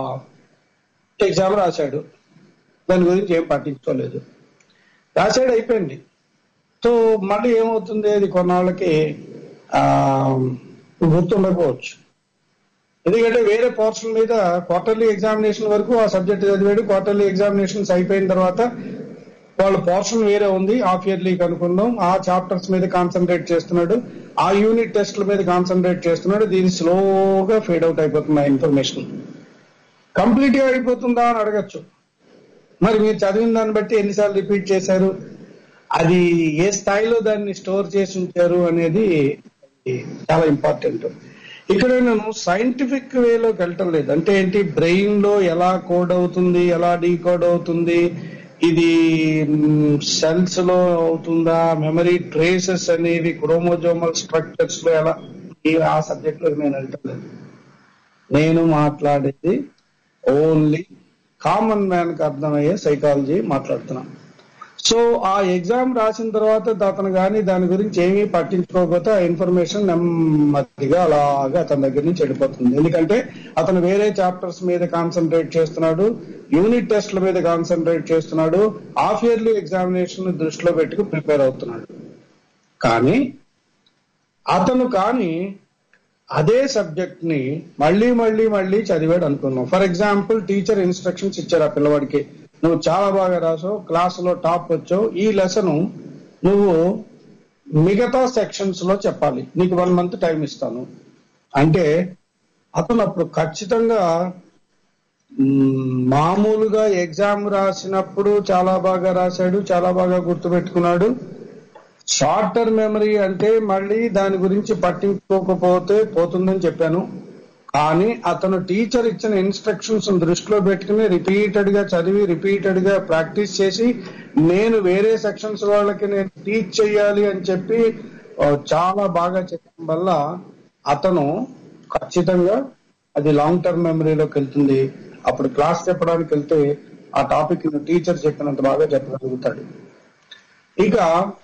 ఎగ్జామ్ రాశాడు దాని గురించి ఏం పట్టించుకోలేదు రాశాడు అయిపోయింది సో మళ్ళీ ఏమవుతుంది అది కొన్నాళ్ళకి ఆ గుర్తుండకపోవచ్చు ఎందుకంటే వేరే పోర్షన్ మీద క్వార్టర్లీ ఎగ్జామినేషన్ వరకు ఆ సబ్జెక్ట్ చదివాడు క్వార్టర్లీ ఎగ్జామినేషన్స్ అయిపోయిన తర్వాత వాళ్ళ పోర్షన్ వేరే ఉంది హాఫ్ ఇయర్లీ అనుకుందాం ఆ చాప్టర్స్ మీద కాన్సన్ట్రేట్ చేస్తున్నాడు ఆ యూనిట్ టెస్ట్ల మీద కాన్సన్ట్రేట్ చేస్తున్నాడు దీని స్లోగా ఫేడ్ అవుట్ అయిపోతుంది ఆ ఇన్ఫర్మేషన్ కంప్లీట్ గా అయిపోతుందా అని అడగచ్చు మరి మీరు చదివిన దాన్ని బట్టి ఎన్నిసార్లు రిపీట్ చేశారు అది ఏ స్థాయిలో దాన్ని స్టోర్ చేసి ఉంచారు అనేది చాలా ఇంపార్టెంట్ ఇక్కడ నేను సైంటిఫిక్ వేలోకి వెళ్ళటం లేదు అంటే ఏంటి బ్రెయిన్ లో ఎలా కోడ్ అవుతుంది ఎలా డీకోడ్ అవుతుంది ఇది సెల్స్ లో అవుతుందా మెమరీ ట్రేసెస్ అనేవి క్రోమోజోమల్ స్ట్రక్చర్స్ లో ఎలా ఈ ఆ సబ్జెక్ట్ లో నేను వెళ్ళటం లేదు నేను మాట్లాడేది ఓన్లీ కామన్ మ్యాన్ కి అర్థమయ్యే సైకాలజీ మాట్లాడుతున్నాను సో ఆ ఎగ్జామ్ రాసిన తర్వాత అతను కానీ దాని గురించి ఏమీ పట్టించుకోకపోతే ఆ ఇన్ఫర్మేషన్ నెమ్మదిగా అలాగా అతని దగ్గర నుంచి వెళ్ళిపోతుంది ఎందుకంటే అతను వేరే చాప్టర్స్ మీద కాన్సన్ట్రేట్ చేస్తున్నాడు యూనిట్ టెస్ట్ల మీద కాన్సన్ట్రేట్ చేస్తున్నాడు హాఫ్ ఇయర్లీ ఎగ్జామినేషన్ దృష్టిలో పెట్టుకు ప్రిపేర్ అవుతున్నాడు కానీ అతను కానీ అదే సబ్జెక్ట్ ని మళ్ళీ మళ్ళీ మళ్ళీ చదివాడు అనుకున్నాం ఫర్ ఎగ్జాంపుల్ టీచర్ ఇన్స్ట్రక్షన్స్ ఇచ్చారు ఆ పిల్లవాడికి నువ్వు చాలా బాగా రాసావు క్లాసులో టాప్ వచ్చావు ఈ లెసన్ నువ్వు మిగతా సెక్షన్స్ లో చెప్పాలి నీకు వన్ మంత్ టైం ఇస్తాను అంటే అతను అప్పుడు ఖచ్చితంగా మ్, మామూలుగా ఎగ్జామ్ రాసినప్పుడు చాలా బాగా రాశాడు చాలా బాగా గుర్తుపెట్టుకున్నాడు షార్ట్ టర్మ్ మెమరీ అంటే మళ్ళీ దాని గురించి పట్టించుకోకపోతే పోతుందని చెప్పాను కానీ అతను టీచర్ ఇచ్చిన ఇన్స్ట్రక్షన్స్ దృష్టిలో పెట్టుకుని రిపీటెడ్ గా చదివి రిపీటెడ్ గా ప్రాక్టీస్ చేసి నేను వేరే సెక్షన్స్ వాళ్ళకి నేను టీచ్ చేయాలి అని చెప్పి ఆ, చాలా బాగా చెప్పడం వల్ల అతను ఖచ్చితంగా అది లాంగ్ టర్మ్ మెమరీలోకి వెళ్తుంది అప్పుడు క్లాస్ చెప్పడానికి వెళ్తే ఆ టాపిక్ టీచర్ చెప్పినంత బాగా చెప్పగలుగుతాడు ఇక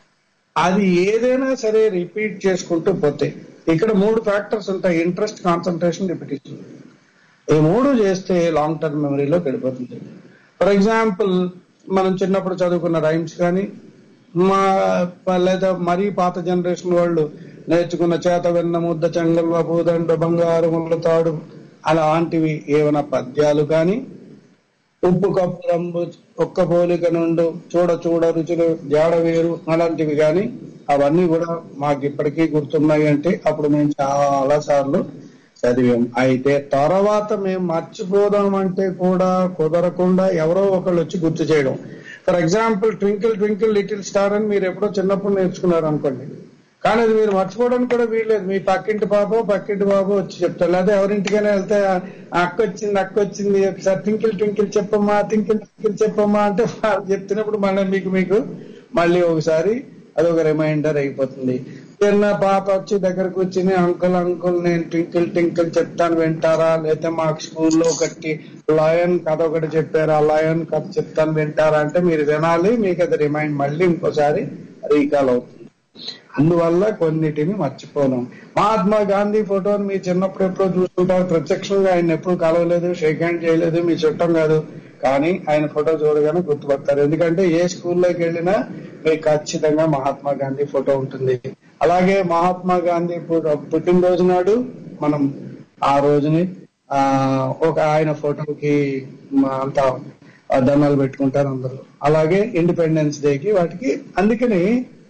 అది ఏదైనా సరే రిపీట్ చేసుకుంటూ పోతే ఇక్కడ మూడు ఫ్యాక్టర్స్ ఉంటాయి ఇంట్రెస్ట్ కాన్సన్ట్రేషన్ రిపిటేషన్ ఈ మూడు చేస్తే లాంగ్ టర్మ్ మెమరీలోకి వెళ్ళిపోతుంది ఫర్ ఎగ్జాంపుల్ మనం చిన్నప్పుడు చదువుకున్న రైమ్స్ కానీ మా లేదా మరీ పాత జనరేషన్ వాళ్ళు నేర్చుకున్న చేత వెన్న ముద్ద చెంగల్వ పూదండ బంగారు ముళ్ళతాడు అలాంటివి ఏమైనా పద్యాలు కానీ ఉప్పు కప్పు రంబు ఒక్క పోలిక నుండు చూడ చూడ రుచులు జాడ వేరు అలాంటివి కానీ అవన్నీ కూడా మాకు ఇప్పటికీ గుర్తున్నాయి అంటే అప్పుడు మేము చాలా సార్లు చదివాం అయితే తర్వాత మేము మర్చిపోదాం అంటే కూడా కుదరకుండా ఎవరో ఒకళ్ళు వచ్చి గుర్తు చేయడం for example twinkle twinkle little star అని మీరు ఎప్పుడో చిన్నప్పుడు నేర్చుకున్నారు అనుకోండి కానీ అది మీరు మర్చిపోవడానికి కూడా వీల్లేదు మీ పక్కింటి పాప పక్కింటి బాబు వచ్చి చెప్తారు లేదా ఎవరింటికైనా వెళ్తే "ఆ అక్క వచ్చింది అక్క వచ్చింది ఒకసారి ట్వింకిల్ ట్వింకిల్ చెప్పమ్మా ట్వింకిల్ ట్వింకిల్ చెప్పమ్మా అంటే వాళ్ళు చెప్తున్నప్పుడు మళ్ళీ మీకు మీకు మళ్ళీ ఒకసారి అదొక రిమైండర్ అయిపోతుంది చిన్న పాప వచ్చి దగ్గరకు వచ్చింది అంకుల్ అంకుల్ నేను ట్వింకిల్ ట్వింకిల్ చెప్తాను వింటారా లేకపోతే మాకు స్కూల్లో ఒకటి లయన్ కథ ఒకటి చెప్పారు ఆ లయన్ కథ చెప్తాను వింటారా అంటే మీరు వినాలి మీకు అది రిమైండ్ మళ్ళీ ఇంకోసారి రీకాల్ అవుతుంది అందువల్ల కొన్నిటిని మర్చిపోను మహాత్మా గాంధీ ఫోటోని మీ చిన్నప్పుడు ఎప్పుడో చూస్తుంటారు ప్రత్యక్షంగా ఆయన ఎప్పుడు కలవలేదు షేక్ హ్యాండ్ చేయలేదు మీ చుట్టం కాదు కానీ ఆయన ఫోటో చూడగానే గుర్తుపడతారు ఎందుకంటే ఏ స్కూల్లోకి వెళ్ళినా మీకు ఖచ్చితంగా మహాత్మా గాంధీ ఫోటో ఉంటుంది అలాగే మహాత్మా గాంధీ పు- పుట్టినరోజు నాడు మనం ఆ రోజుని ఆ ఒక ఆయన ఫోటోకి మ- అంతా దండాలు పెట్టుకుంటారు అందరూ అలాగే ఇండిపెండెన్స్ డేకి వాటికి అందుకని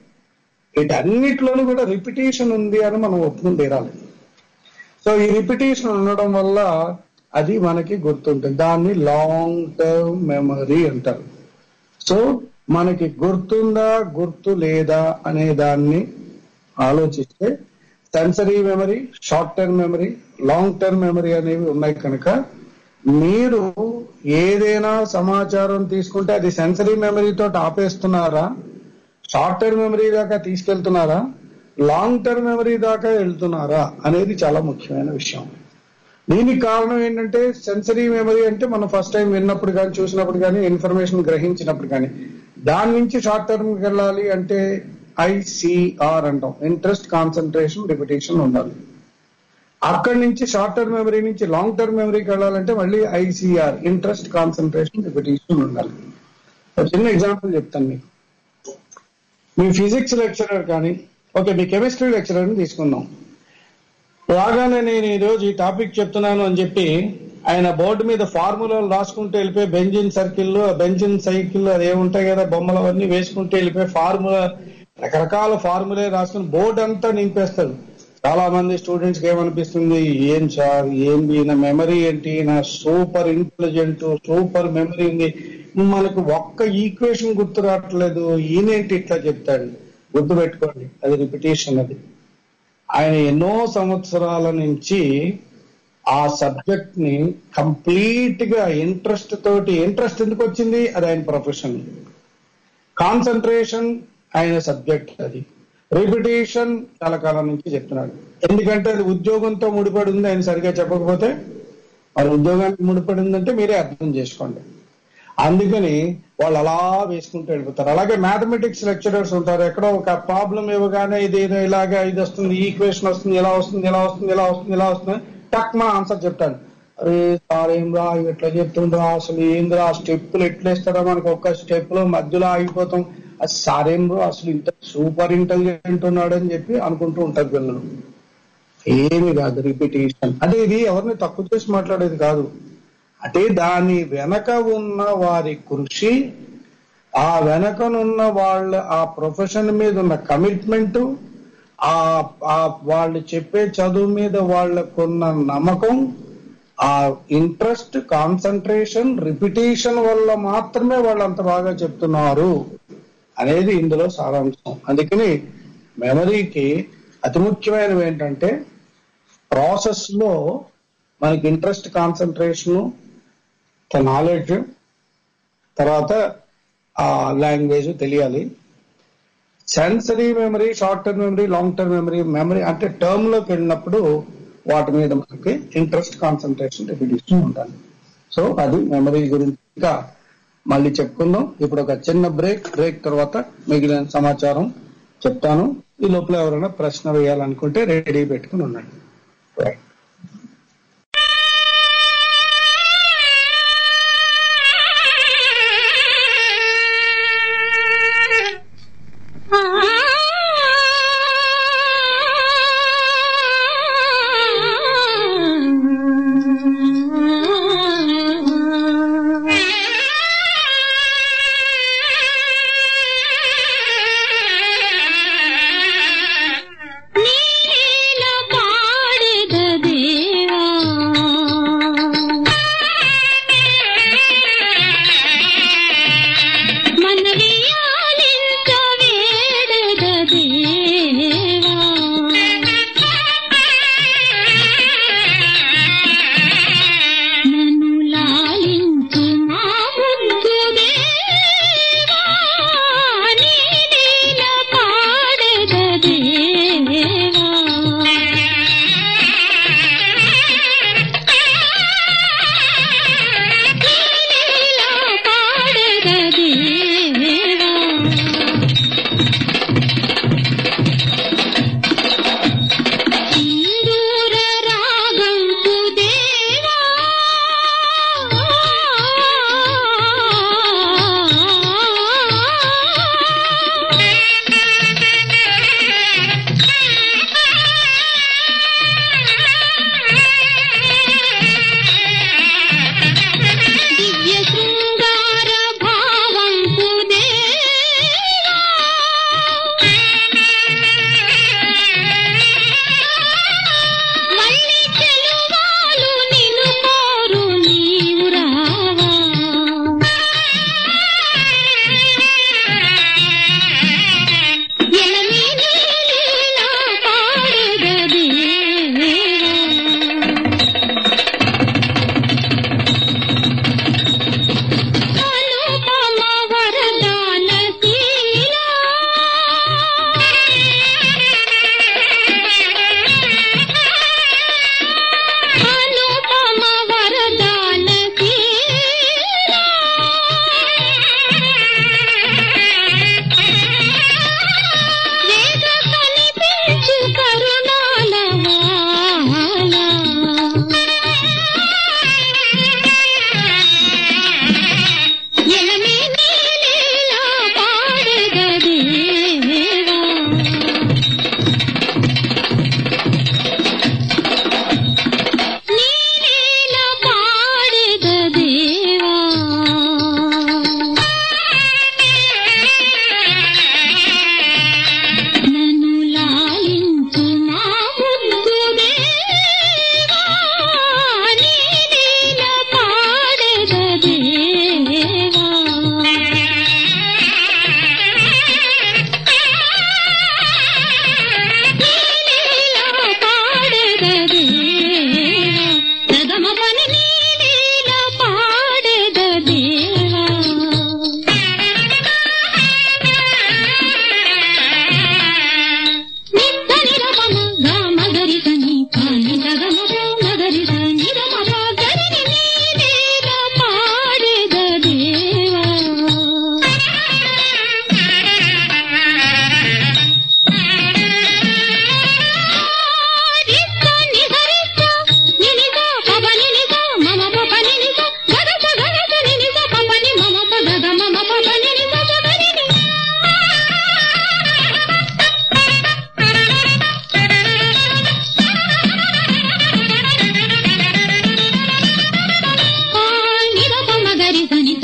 వీటన్నిటిలోనూ కూడా రిపిటేషన్ ఉంది అని మనం ఒప్పుకుని తీరాలి సో ఈ రిపిటేషన్ ఉండడం వల్ల అది మనకి గుర్తుంటుంది దాన్ని లాంగ్ టర్మ్ మెమరీ అంటారు సో మనకి గుర్తుందా గుర్తు లేదా అనే దాన్ని ఆలోచిస్తే sensory memory short term memory long term memory అనేవి ఉన్నాయి కనుక మీరు ఏదైనా సమాచారం తీసుకుంటే అది సెన్సరీ మెమరీతో ఆపేస్తున్నారా షార్ట్ టర్మ్ మెమరీ దాకా తీసుకెళ్తున్నారా లాంగ్ టర్మ్ మెమరీ దాకా వెళ్తున్నారా అనేది చాలా ముఖ్యమైన విషయం దీనికి కారణం ఏంటంటే సెన్సరీ మెమరీ అంటే మనం ఫస్ట్ టైం విన్నప్పుడు కానీ చూసినప్పుడు కానీ ఇన్ఫర్మేషన్ గ్రహించినప్పుడు కానీ దాని నుంచి షార్ట్ టర్మ్ వెళ్ళాలి అంటే ఐసిఆర్ అంటాం ఇంట్రెస్ట్ కాన్సన్ట్రేషన్ రిపిటేషన్ ఉండాలి అక్కడి నుంచి షార్ట్ టర్మ్ మెమరీ నుంచి లాంగ్ టర్మ్ మెమరీకి వెళ్ళాలంటే మళ్ళీ ఐసిఆర్ ఇంట్రెస్ట్ కాన్సన్ట్రేషన్ రిపిటేషన్ ఉండాలి ఒక చిన్న ఎగ్జాంపుల్ చెప్తాను మీకు మీ ఫిజిక్స్ లెక్చరర్ కానీ ఓకే మీ కెమిస్ట్రీ లెక్చరర్ని తీసుకుందాం రాగానే నేను ఈ రోజు ఈ టాపిక్ చెప్తున్నాను అని చెప్పి ఆయన బోర్డు మీద ఫార్ములాలు రాసుకుంటూ వెళ్ళిపోయి బెంజిన్ సర్కిల్ బెంజిన్ సైకిల్ అది ఏముంటాయి కదా బొమ్మలు అవన్నీ వేసుకుంటూ వెళ్ళిపోయి ఫార్ములా రకరకాల ఫార్ములే రాసుకుని బోర్డు అంతా నింపేస్తారు చాలా మంది స్టూడెంట్స్ కి ఏమనిపిస్తుంది ఏం సార్ ఏంది నా మెమరీ ఏంటి నా సూపర్ ఇంటెలిజెంట్ సూపర్ మెమరీ ఉంది మనకు ఒక్క ఈక్వేషన్ గుర్తు రావట్లేదు ఈయనేంటి ఇట్లా చెప్తాడు గుర్తు పెట్టుకోండి అది రిపిటేషన్ అది ఆయన ఎన్నో సంవత్సరాల నుంచి ఆ సబ్జెక్ట్ ని కంప్లీట్ గా ఇంట్రెస్ట్ తోటి ఇంట్రెస్ట్ ఎందుకు వచ్చింది అది ఆయన ప్రొఫెషన్ కాన్సన్ట్రేషన్ ఆయన సబ్జెక్ట్ అది రిపిటేషన్ చాలా కాలం నుంచి చెప్తున్నాడు ఎందుకంటే అది ఉద్యోగంతో ముడిపడి ఉంది ఆయన సరిగా చెప్పకపోతే మరి ఉద్యోగానికి ముడిపడి ఉందంటే మీరే అర్థం చేసుకోండి అందుకని వాళ్ళు అలా వేసుకుంటూ వెళ్ళిపోతారు అలాగే మ్యాథమెటిక్స్ లెక్చరర్స్ ఉంటారు ఎక్కడో ఒక ప్రాబ్లం ఇవ్వగానే ఇది ఏదో ఇలాగా ఇది వస్తుంది ఈక్వేషన్ వస్తుంది ఇలా వస్తుంది ఇలా వస్తుంది ఇలా వస్తుంది ఇలా వస్తుంది టక్ మా ఆన్సర్ చెప్తాను అరే సార్ ఏం రా ఇవి ఎట్లా చెప్తుండ్రా అసలు ఏంద్రా స్టెప్పులు ఎట్లా ఇస్తారో మనకు ఒక్క స్టెప్ లో మధ్యలో ఆగిపోతాం అది సార్ ఏం బ్రో అసలు ఇంత సూపర్ ఇంటెలిజెంట్ ఉన్నాడు అని చెప్పి అనుకుంటూ ఉంటారు పిల్లలు ఏమి కాదు రిపిటేషన్ అంటే ఇది ఎవరిని తక్కువ చేసి మాట్లాడేది కాదు అంటే దాని వెనక ఉన్న వారి కృషి ఆ వెనకనున్న వాళ్ళ ఆ ప్రొఫెషన్ మీద ఉన్న కమిట్మెంట్ ఆ ఆ వాళ్ళు చెప్పే చదువు మీద వాళ్ళకున్న నమ్మకం ఆ ఇంట్రెస్ట్ కాన్సన్ట్రేషన్ రిపిటేషన్ వల్ల మాత్రమే వాళ్ళు అంత బాగా చెప్తున్నారు అనేది ఇందులో సారాంశం అందుకని మెమరీకి అతి ముఖ్యమైనవి ఏంటంటే ప్రాసెస్ లో మనకి ఇంట్రెస్ట్ కాన్సన్ట్రేషన్ నాలెడ్జ్ తర్వాత ఆ లాంగ్వేజ్ తెలియాలి sensory memory short term memory long term memory memory అంటే టర్మ్ లోకి వెళ్ళినప్పుడు వాటి మీద మనకి ఇంట్రెస్ట్ కాన్సన్ట్రేషన్ రిపిటేషన్ ఉండాలి సో అది మెమరీ గురించి ఇంకా మళ్ళీ చెప్పుకుందాం ఇప్పుడు ఒక చిన్న బ్రేక్ బ్రేక్ తర్వాత మిగిలిన సమాచారం చెప్తాను ఈ లోపల ఎవరైనా ప్రశ్న వేయాలనుకుంటే రెడీ పెట్టుకుని ఉండండి రైట్ ನೀಲ ಪಾಡಿದ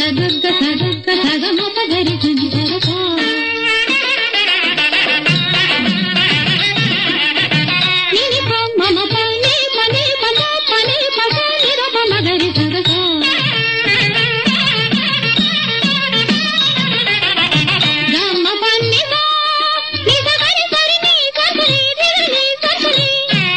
సగగ సగగ సగమ పగరి సని సరసా నిని ప మమ పని పని పద పని పద నిరప మగరి సరసా గమ పని సా నిజ గరి సరి ని సరి రి ని సరి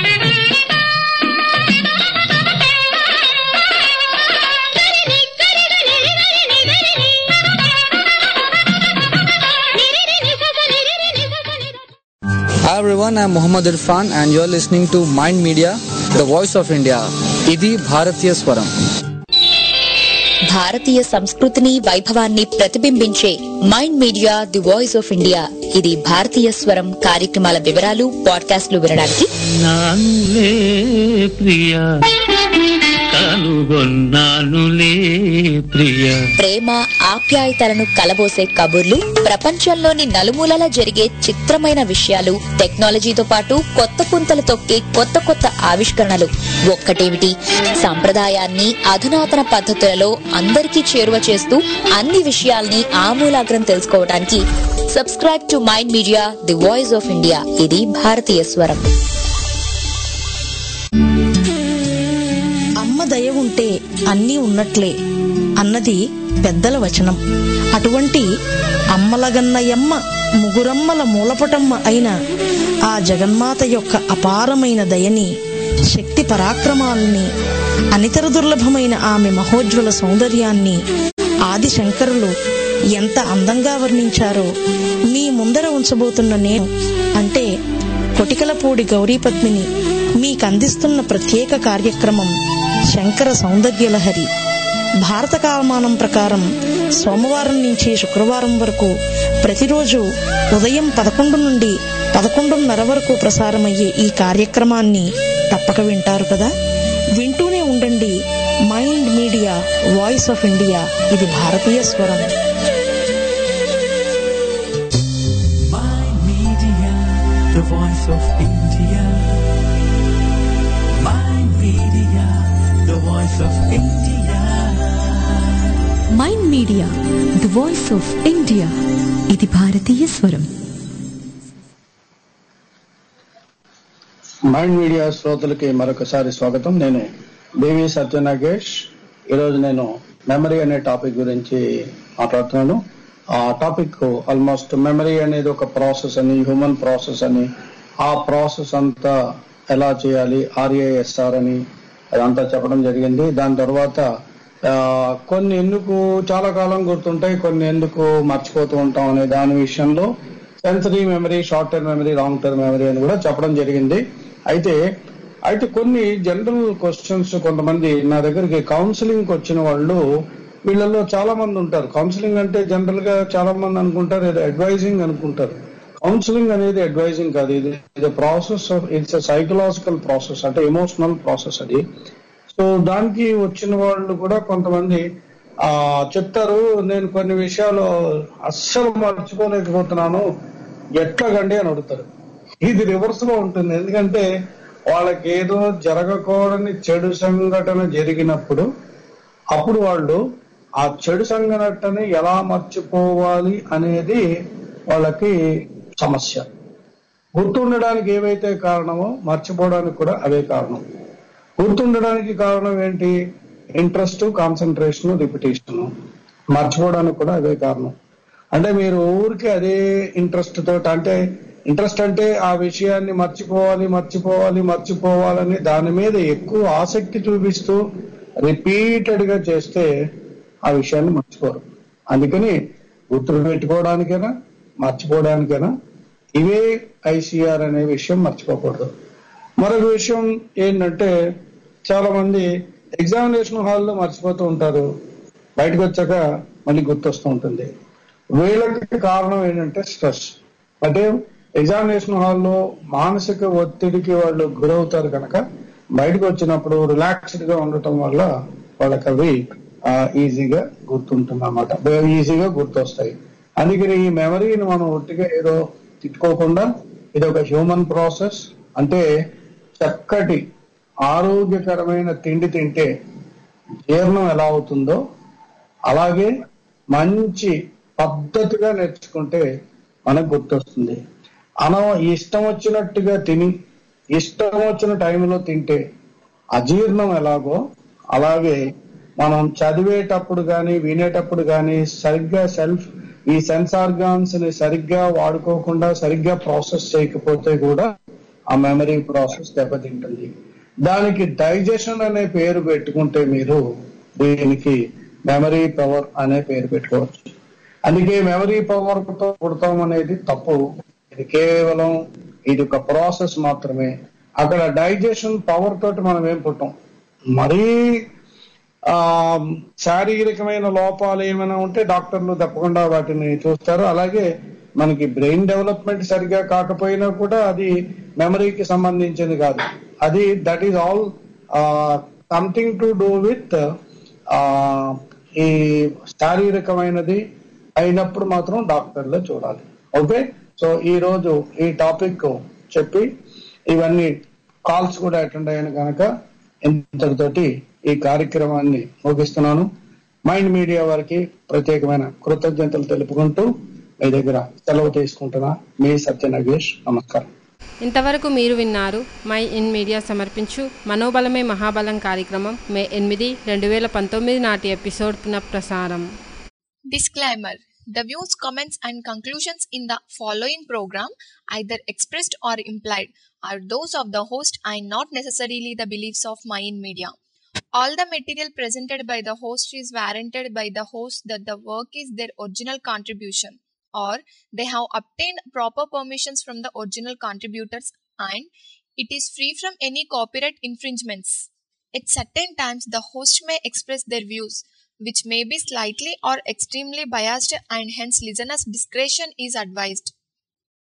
Hi everyone, I'm Muhammad Irfan and you're listening to Mind Media, the voice of India. ఇది భారతీయ స్వరం భారతీయ సంస్కృతిని వైభవాన్ని ప్రతిబింబించే mind media the voice of India ఇది భారతీయ స్వరం కార్యక్రమాల వివరాలు పాడ్కాస్ట్లు వినడానికి నానులే ప్రియ కనుగొన్నానులే ప్రియ ప్రేమ ఆప్యాయతలను కలబోసే కబుర్లు ప్రపంచంలోని నలుమూలల జరిగే చిత్రమైన విషయాలు టెక్నాలజీతో పాటు కొత్త పుంతలు తొక్కే కొత్త కొత్త ఆవిష్కరణలు ఒక్కటేమిటి సంప్రదాయాన్ని అధునాతన పద్ధతులలో అందరికీ చేరువ చేస్తూ అన్ని విషయాల్ని ఆమూలాగ్రం తెలుసుకోవడానికి subscribe to mind media the voice of India ఇది భారతీయ స్వరం అమ్మ దయ ఉంటే అన్నీ ఉన్నట్లే అన్నది పెద్దల వచనం అటువంటి అమ్మలగన్నయమ్మ ముగురమ్మల మూలపటమ్మ అయిన ఆ జగన్మాత యొక్క అపారమైన దయని శక్తి పరాక్రమాలని అనితర దుర్లభమైన ఆమె మహోజ్వల సౌందర్యాన్ని ఆది శంకరులు ఎంత అందంగా వర్ణించారో మీ ముందర ఉంచబోతున్న నేను అంటే కొటికలపూడి గౌరీపద్మిని మీకందిస్తున్న ప్రత్యేక కార్యక్రమం శంకర సౌందర్యలహరి భారత కాలమానం ప్రకారం సోమవారం నుంచి శుక్రవారం వరకు ప్రతిరోజు ఉదయం పదకొండు నుండి పదకొండున్నర వరకు ప్రసారమయ్యే ఈ కార్యక్రమాన్ని తప్పక వింటారు కదా వింటూనే ఉండండి mind media voice of India ఇది భారతీయ స్వరం Mind Media, the voice of India. Mind Media, the voice of India. Mind media the voice of India ఇది భారతీయ స్వరం మైండ్ మీడియా శ్రోతలకి మరొకసారి స్వాగతం నేను బేవి సత్యనాగేష్ ఈరోజు నేను మెమరీ అనే టాపిక్ గురించి మాట్లాడుతున్నాను ఆ టాపిక్ ఆల్మోస్ట్ మెమరీ అనేది ఒక ప్రాసెస్ అని హ్యూమన్ ప్రాసెస్ అని ఆ ప్రాసెస్ అంతా ఎలా చేయాలి ఆర్ఏఎస్ఆర్ అని అదంతా చెప్పడం జరిగింది దాని తర్వాత ఆ, కొన్ని ఎందుకు చాలా కాలం గుర్తుంటాయి కొన్ని ఎందుకు మర్చిపోతూ ఉంటాం అనే దాని విషయంలో sensory memory short term memory long term memory అని కూడా చెప్పడం జరిగింది అయితే అయితే కొన్ని జనరల్ క్వశ్చన్స్ కొంతమంది నా దగ్గరికి కౌన్సిలింగ్ వచ్చిన వాళ్ళు వీళ్ళలో చాలా మంది ఉంటారు కౌన్సిలింగ్ అంటే జనరల్ గా చాలా మంది అనుకుంటారు ఇది అడ్వైజింగ్ అనుకుంటారు కౌన్సిలింగ్ అనేది అడ్వైజింగ్ కాదు ఇది ఇది process of its psychological process అంటే ఎమోషనల్ ప్రాసెస్ అది సో దానికి వచ్చిన వాళ్ళు కూడా కొంతమంది ఆ చెప్తారు నేను కొన్ని విషయాలు అస్సలు మర్చిపోలేకపోతున్నాను ఎట్లాగండి అని అడుగుతారు ఇది రివర్స్ లో ఉంటుంది ఎందుకంటే వాళ్ళకి ఏదో జరగకూడని చెడు సంఘటన జరిగినప్పుడు అప్పుడు వాళ్ళు ఆ చెడు సంఘటనని ఎలా మర్చిపోవాలి అనేది వాళ్ళకి సమస్య గుర్తుండడానికి ఏవైతే కారణమో మర్చిపోవడానికి కూడా అవే కారణం గుర్తుండడానికి కారణం ఏంటి ఇంట్రెస్ట్ కాన్సన్ట్రేషన్ రిపిటేషన్ మర్చిపోవడానికి కూడా అదే కారణం అంటే మీరు ఊరికి అదే ఇంట్రెస్ట్ తోటి అంటే ఇంట్రెస్ట్ అంటే ఆ విషయాన్ని మర్చిపోవాలి మర్చిపోవాలి మర్చిపోవాలని దాని మీద ఎక్కువ ఆసక్తి చూపిస్తూ రిపీటెడ్ గా చేస్తే ఆ విషయాన్ని మర్చిపోరు అందుకని గుర్తు పెట్టుకోవడానికైనా మర్చిపోవడానికైనా ఇవే ఐసీఆర్ అనే విషయం మర్చిపోకూడదు మరొక విషయం ఏంటంటే చాలా మంది ఎగ్జామినేషన్ హాల్లో మర్చిపోతూ ఉంటారు బయటకు వచ్చాక మళ్ళీ గుర్తొస్తూ ఉంటుంది వీళ్ళకి కారణం ఏంటంటే స్ట్రెస్ అంటే ఎగ్జామినేషన్ హాల్లో మానసిక ఒత్తిడికి వాళ్ళు గురవుతారు కనుక బయటకు వచ్చినప్పుడు రిలాక్స్డ్ గా ఉండటం వల్ల వాళ్ళకి అవి ఆ, ఈజీగా గుర్తుంటుంది అన్నమాట ఈజీగా గుర్తొస్తాయి అందుకని ఈ మెమరీని మనం ఒట్టిగా ఏదో తిట్టుకోకుండా ఇది ఒక హ్యూమన్ ప్రాసెస్ అంటే చక్కటి ఆరోగ్యకరమైన తిండి తింటే జీర్ణం ఎలా అవుతుందో అలాగే మంచి పద్ధతిగా నేర్చుకుంటే మనకు గుర్తొస్తుంది అనం ఇష్టం వచ్చినట్టుగా తిని ఇష్టం వచ్చిన టైంలో తింటే అజీర్ణం ఎలాగో అలాగే మనం చదివేటప్పుడు కానీ వినేటప్పుడు కానీ సరిగ్గా సెల్ఫ్ ఈ సెన్స్ ఆర్గాన్స్ ని సరిగ్గా వాడుకోకుండా సరిగ్గా ప్రాసెస్ చేయకపోతే కూడా ఆ మెమరీ ప్రాసెస్ దెబ్బతింటుంది దానికి డైజెషన్ అనే పేరు పెట్టుకుంటే మీరు దీనికి మెమరీ పవర్ అనే పేరు పెట్టుకోవచ్చు అందుకే మెమరీ పవర్ తో పుడతాం అనేది తప్పు ఇది కేవలం ఇది ఒక ప్రాసెస్ మాత్రమే అక్కడ డైజెషన్ పవర్ తోటి మనం ఏం పుట్టాం మరీ ఆ శారీరకమైన లోపాలు ఏమైనా ఉంటే డాక్టర్లు తప్పకుండా వాటిని చూస్తారు అలాగే మనకి బ్రెయిన్ డెవలప్మెంట్ సరిగా కాకపోయినా కూడా అది మెమరీకి సంబంధించింది కాదు అది that is all something to do with ఈ శారీరకమైనది అయినప్పుడు మాత్రం డాక్టర్లే చూడాలి ఓకే సో ఈ రోజు ఈ టాపిక్ చెప్పి ఇవన్నీ కాల్స్ కూడా అటెండ్ అయ్యాను కనుక ఇంతటితోటి ఈ కార్యక్రమాన్ని ముగిస్తున్నాను మైండ్ మీడియా వారికి ప్రత్యేకమైన కృతజ్ఞతలు తెలుపుకుంటూ మీ దగ్గర సెలవు తీసుకుంటున్నా మీ సత్య నగేష్ నమస్కారం ఇంతవరకు మీరు విన్నారు మై ఇన్ మీడియా సమర్పించు మనోబలమే మహాబలం కార్యక్రమం మే ఎనిమిది రెండు వేల పంతొమ్మిది నాటి ఎపిసోడ్ పునఃప్రసారం Disclaimer The views, comments, and conclusions in the following program, either expressed or implied, are those of the host and not necessarily the beliefs of Mayan Media. All the material presented by the host is warranted by the host that the work is their original contribution or they have obtained proper permissions from the original contributors and it is free from any copyright infringements. At certain times, the host may express their views, which may be slightly or extremely biased, and hence listeners' discretion is advised.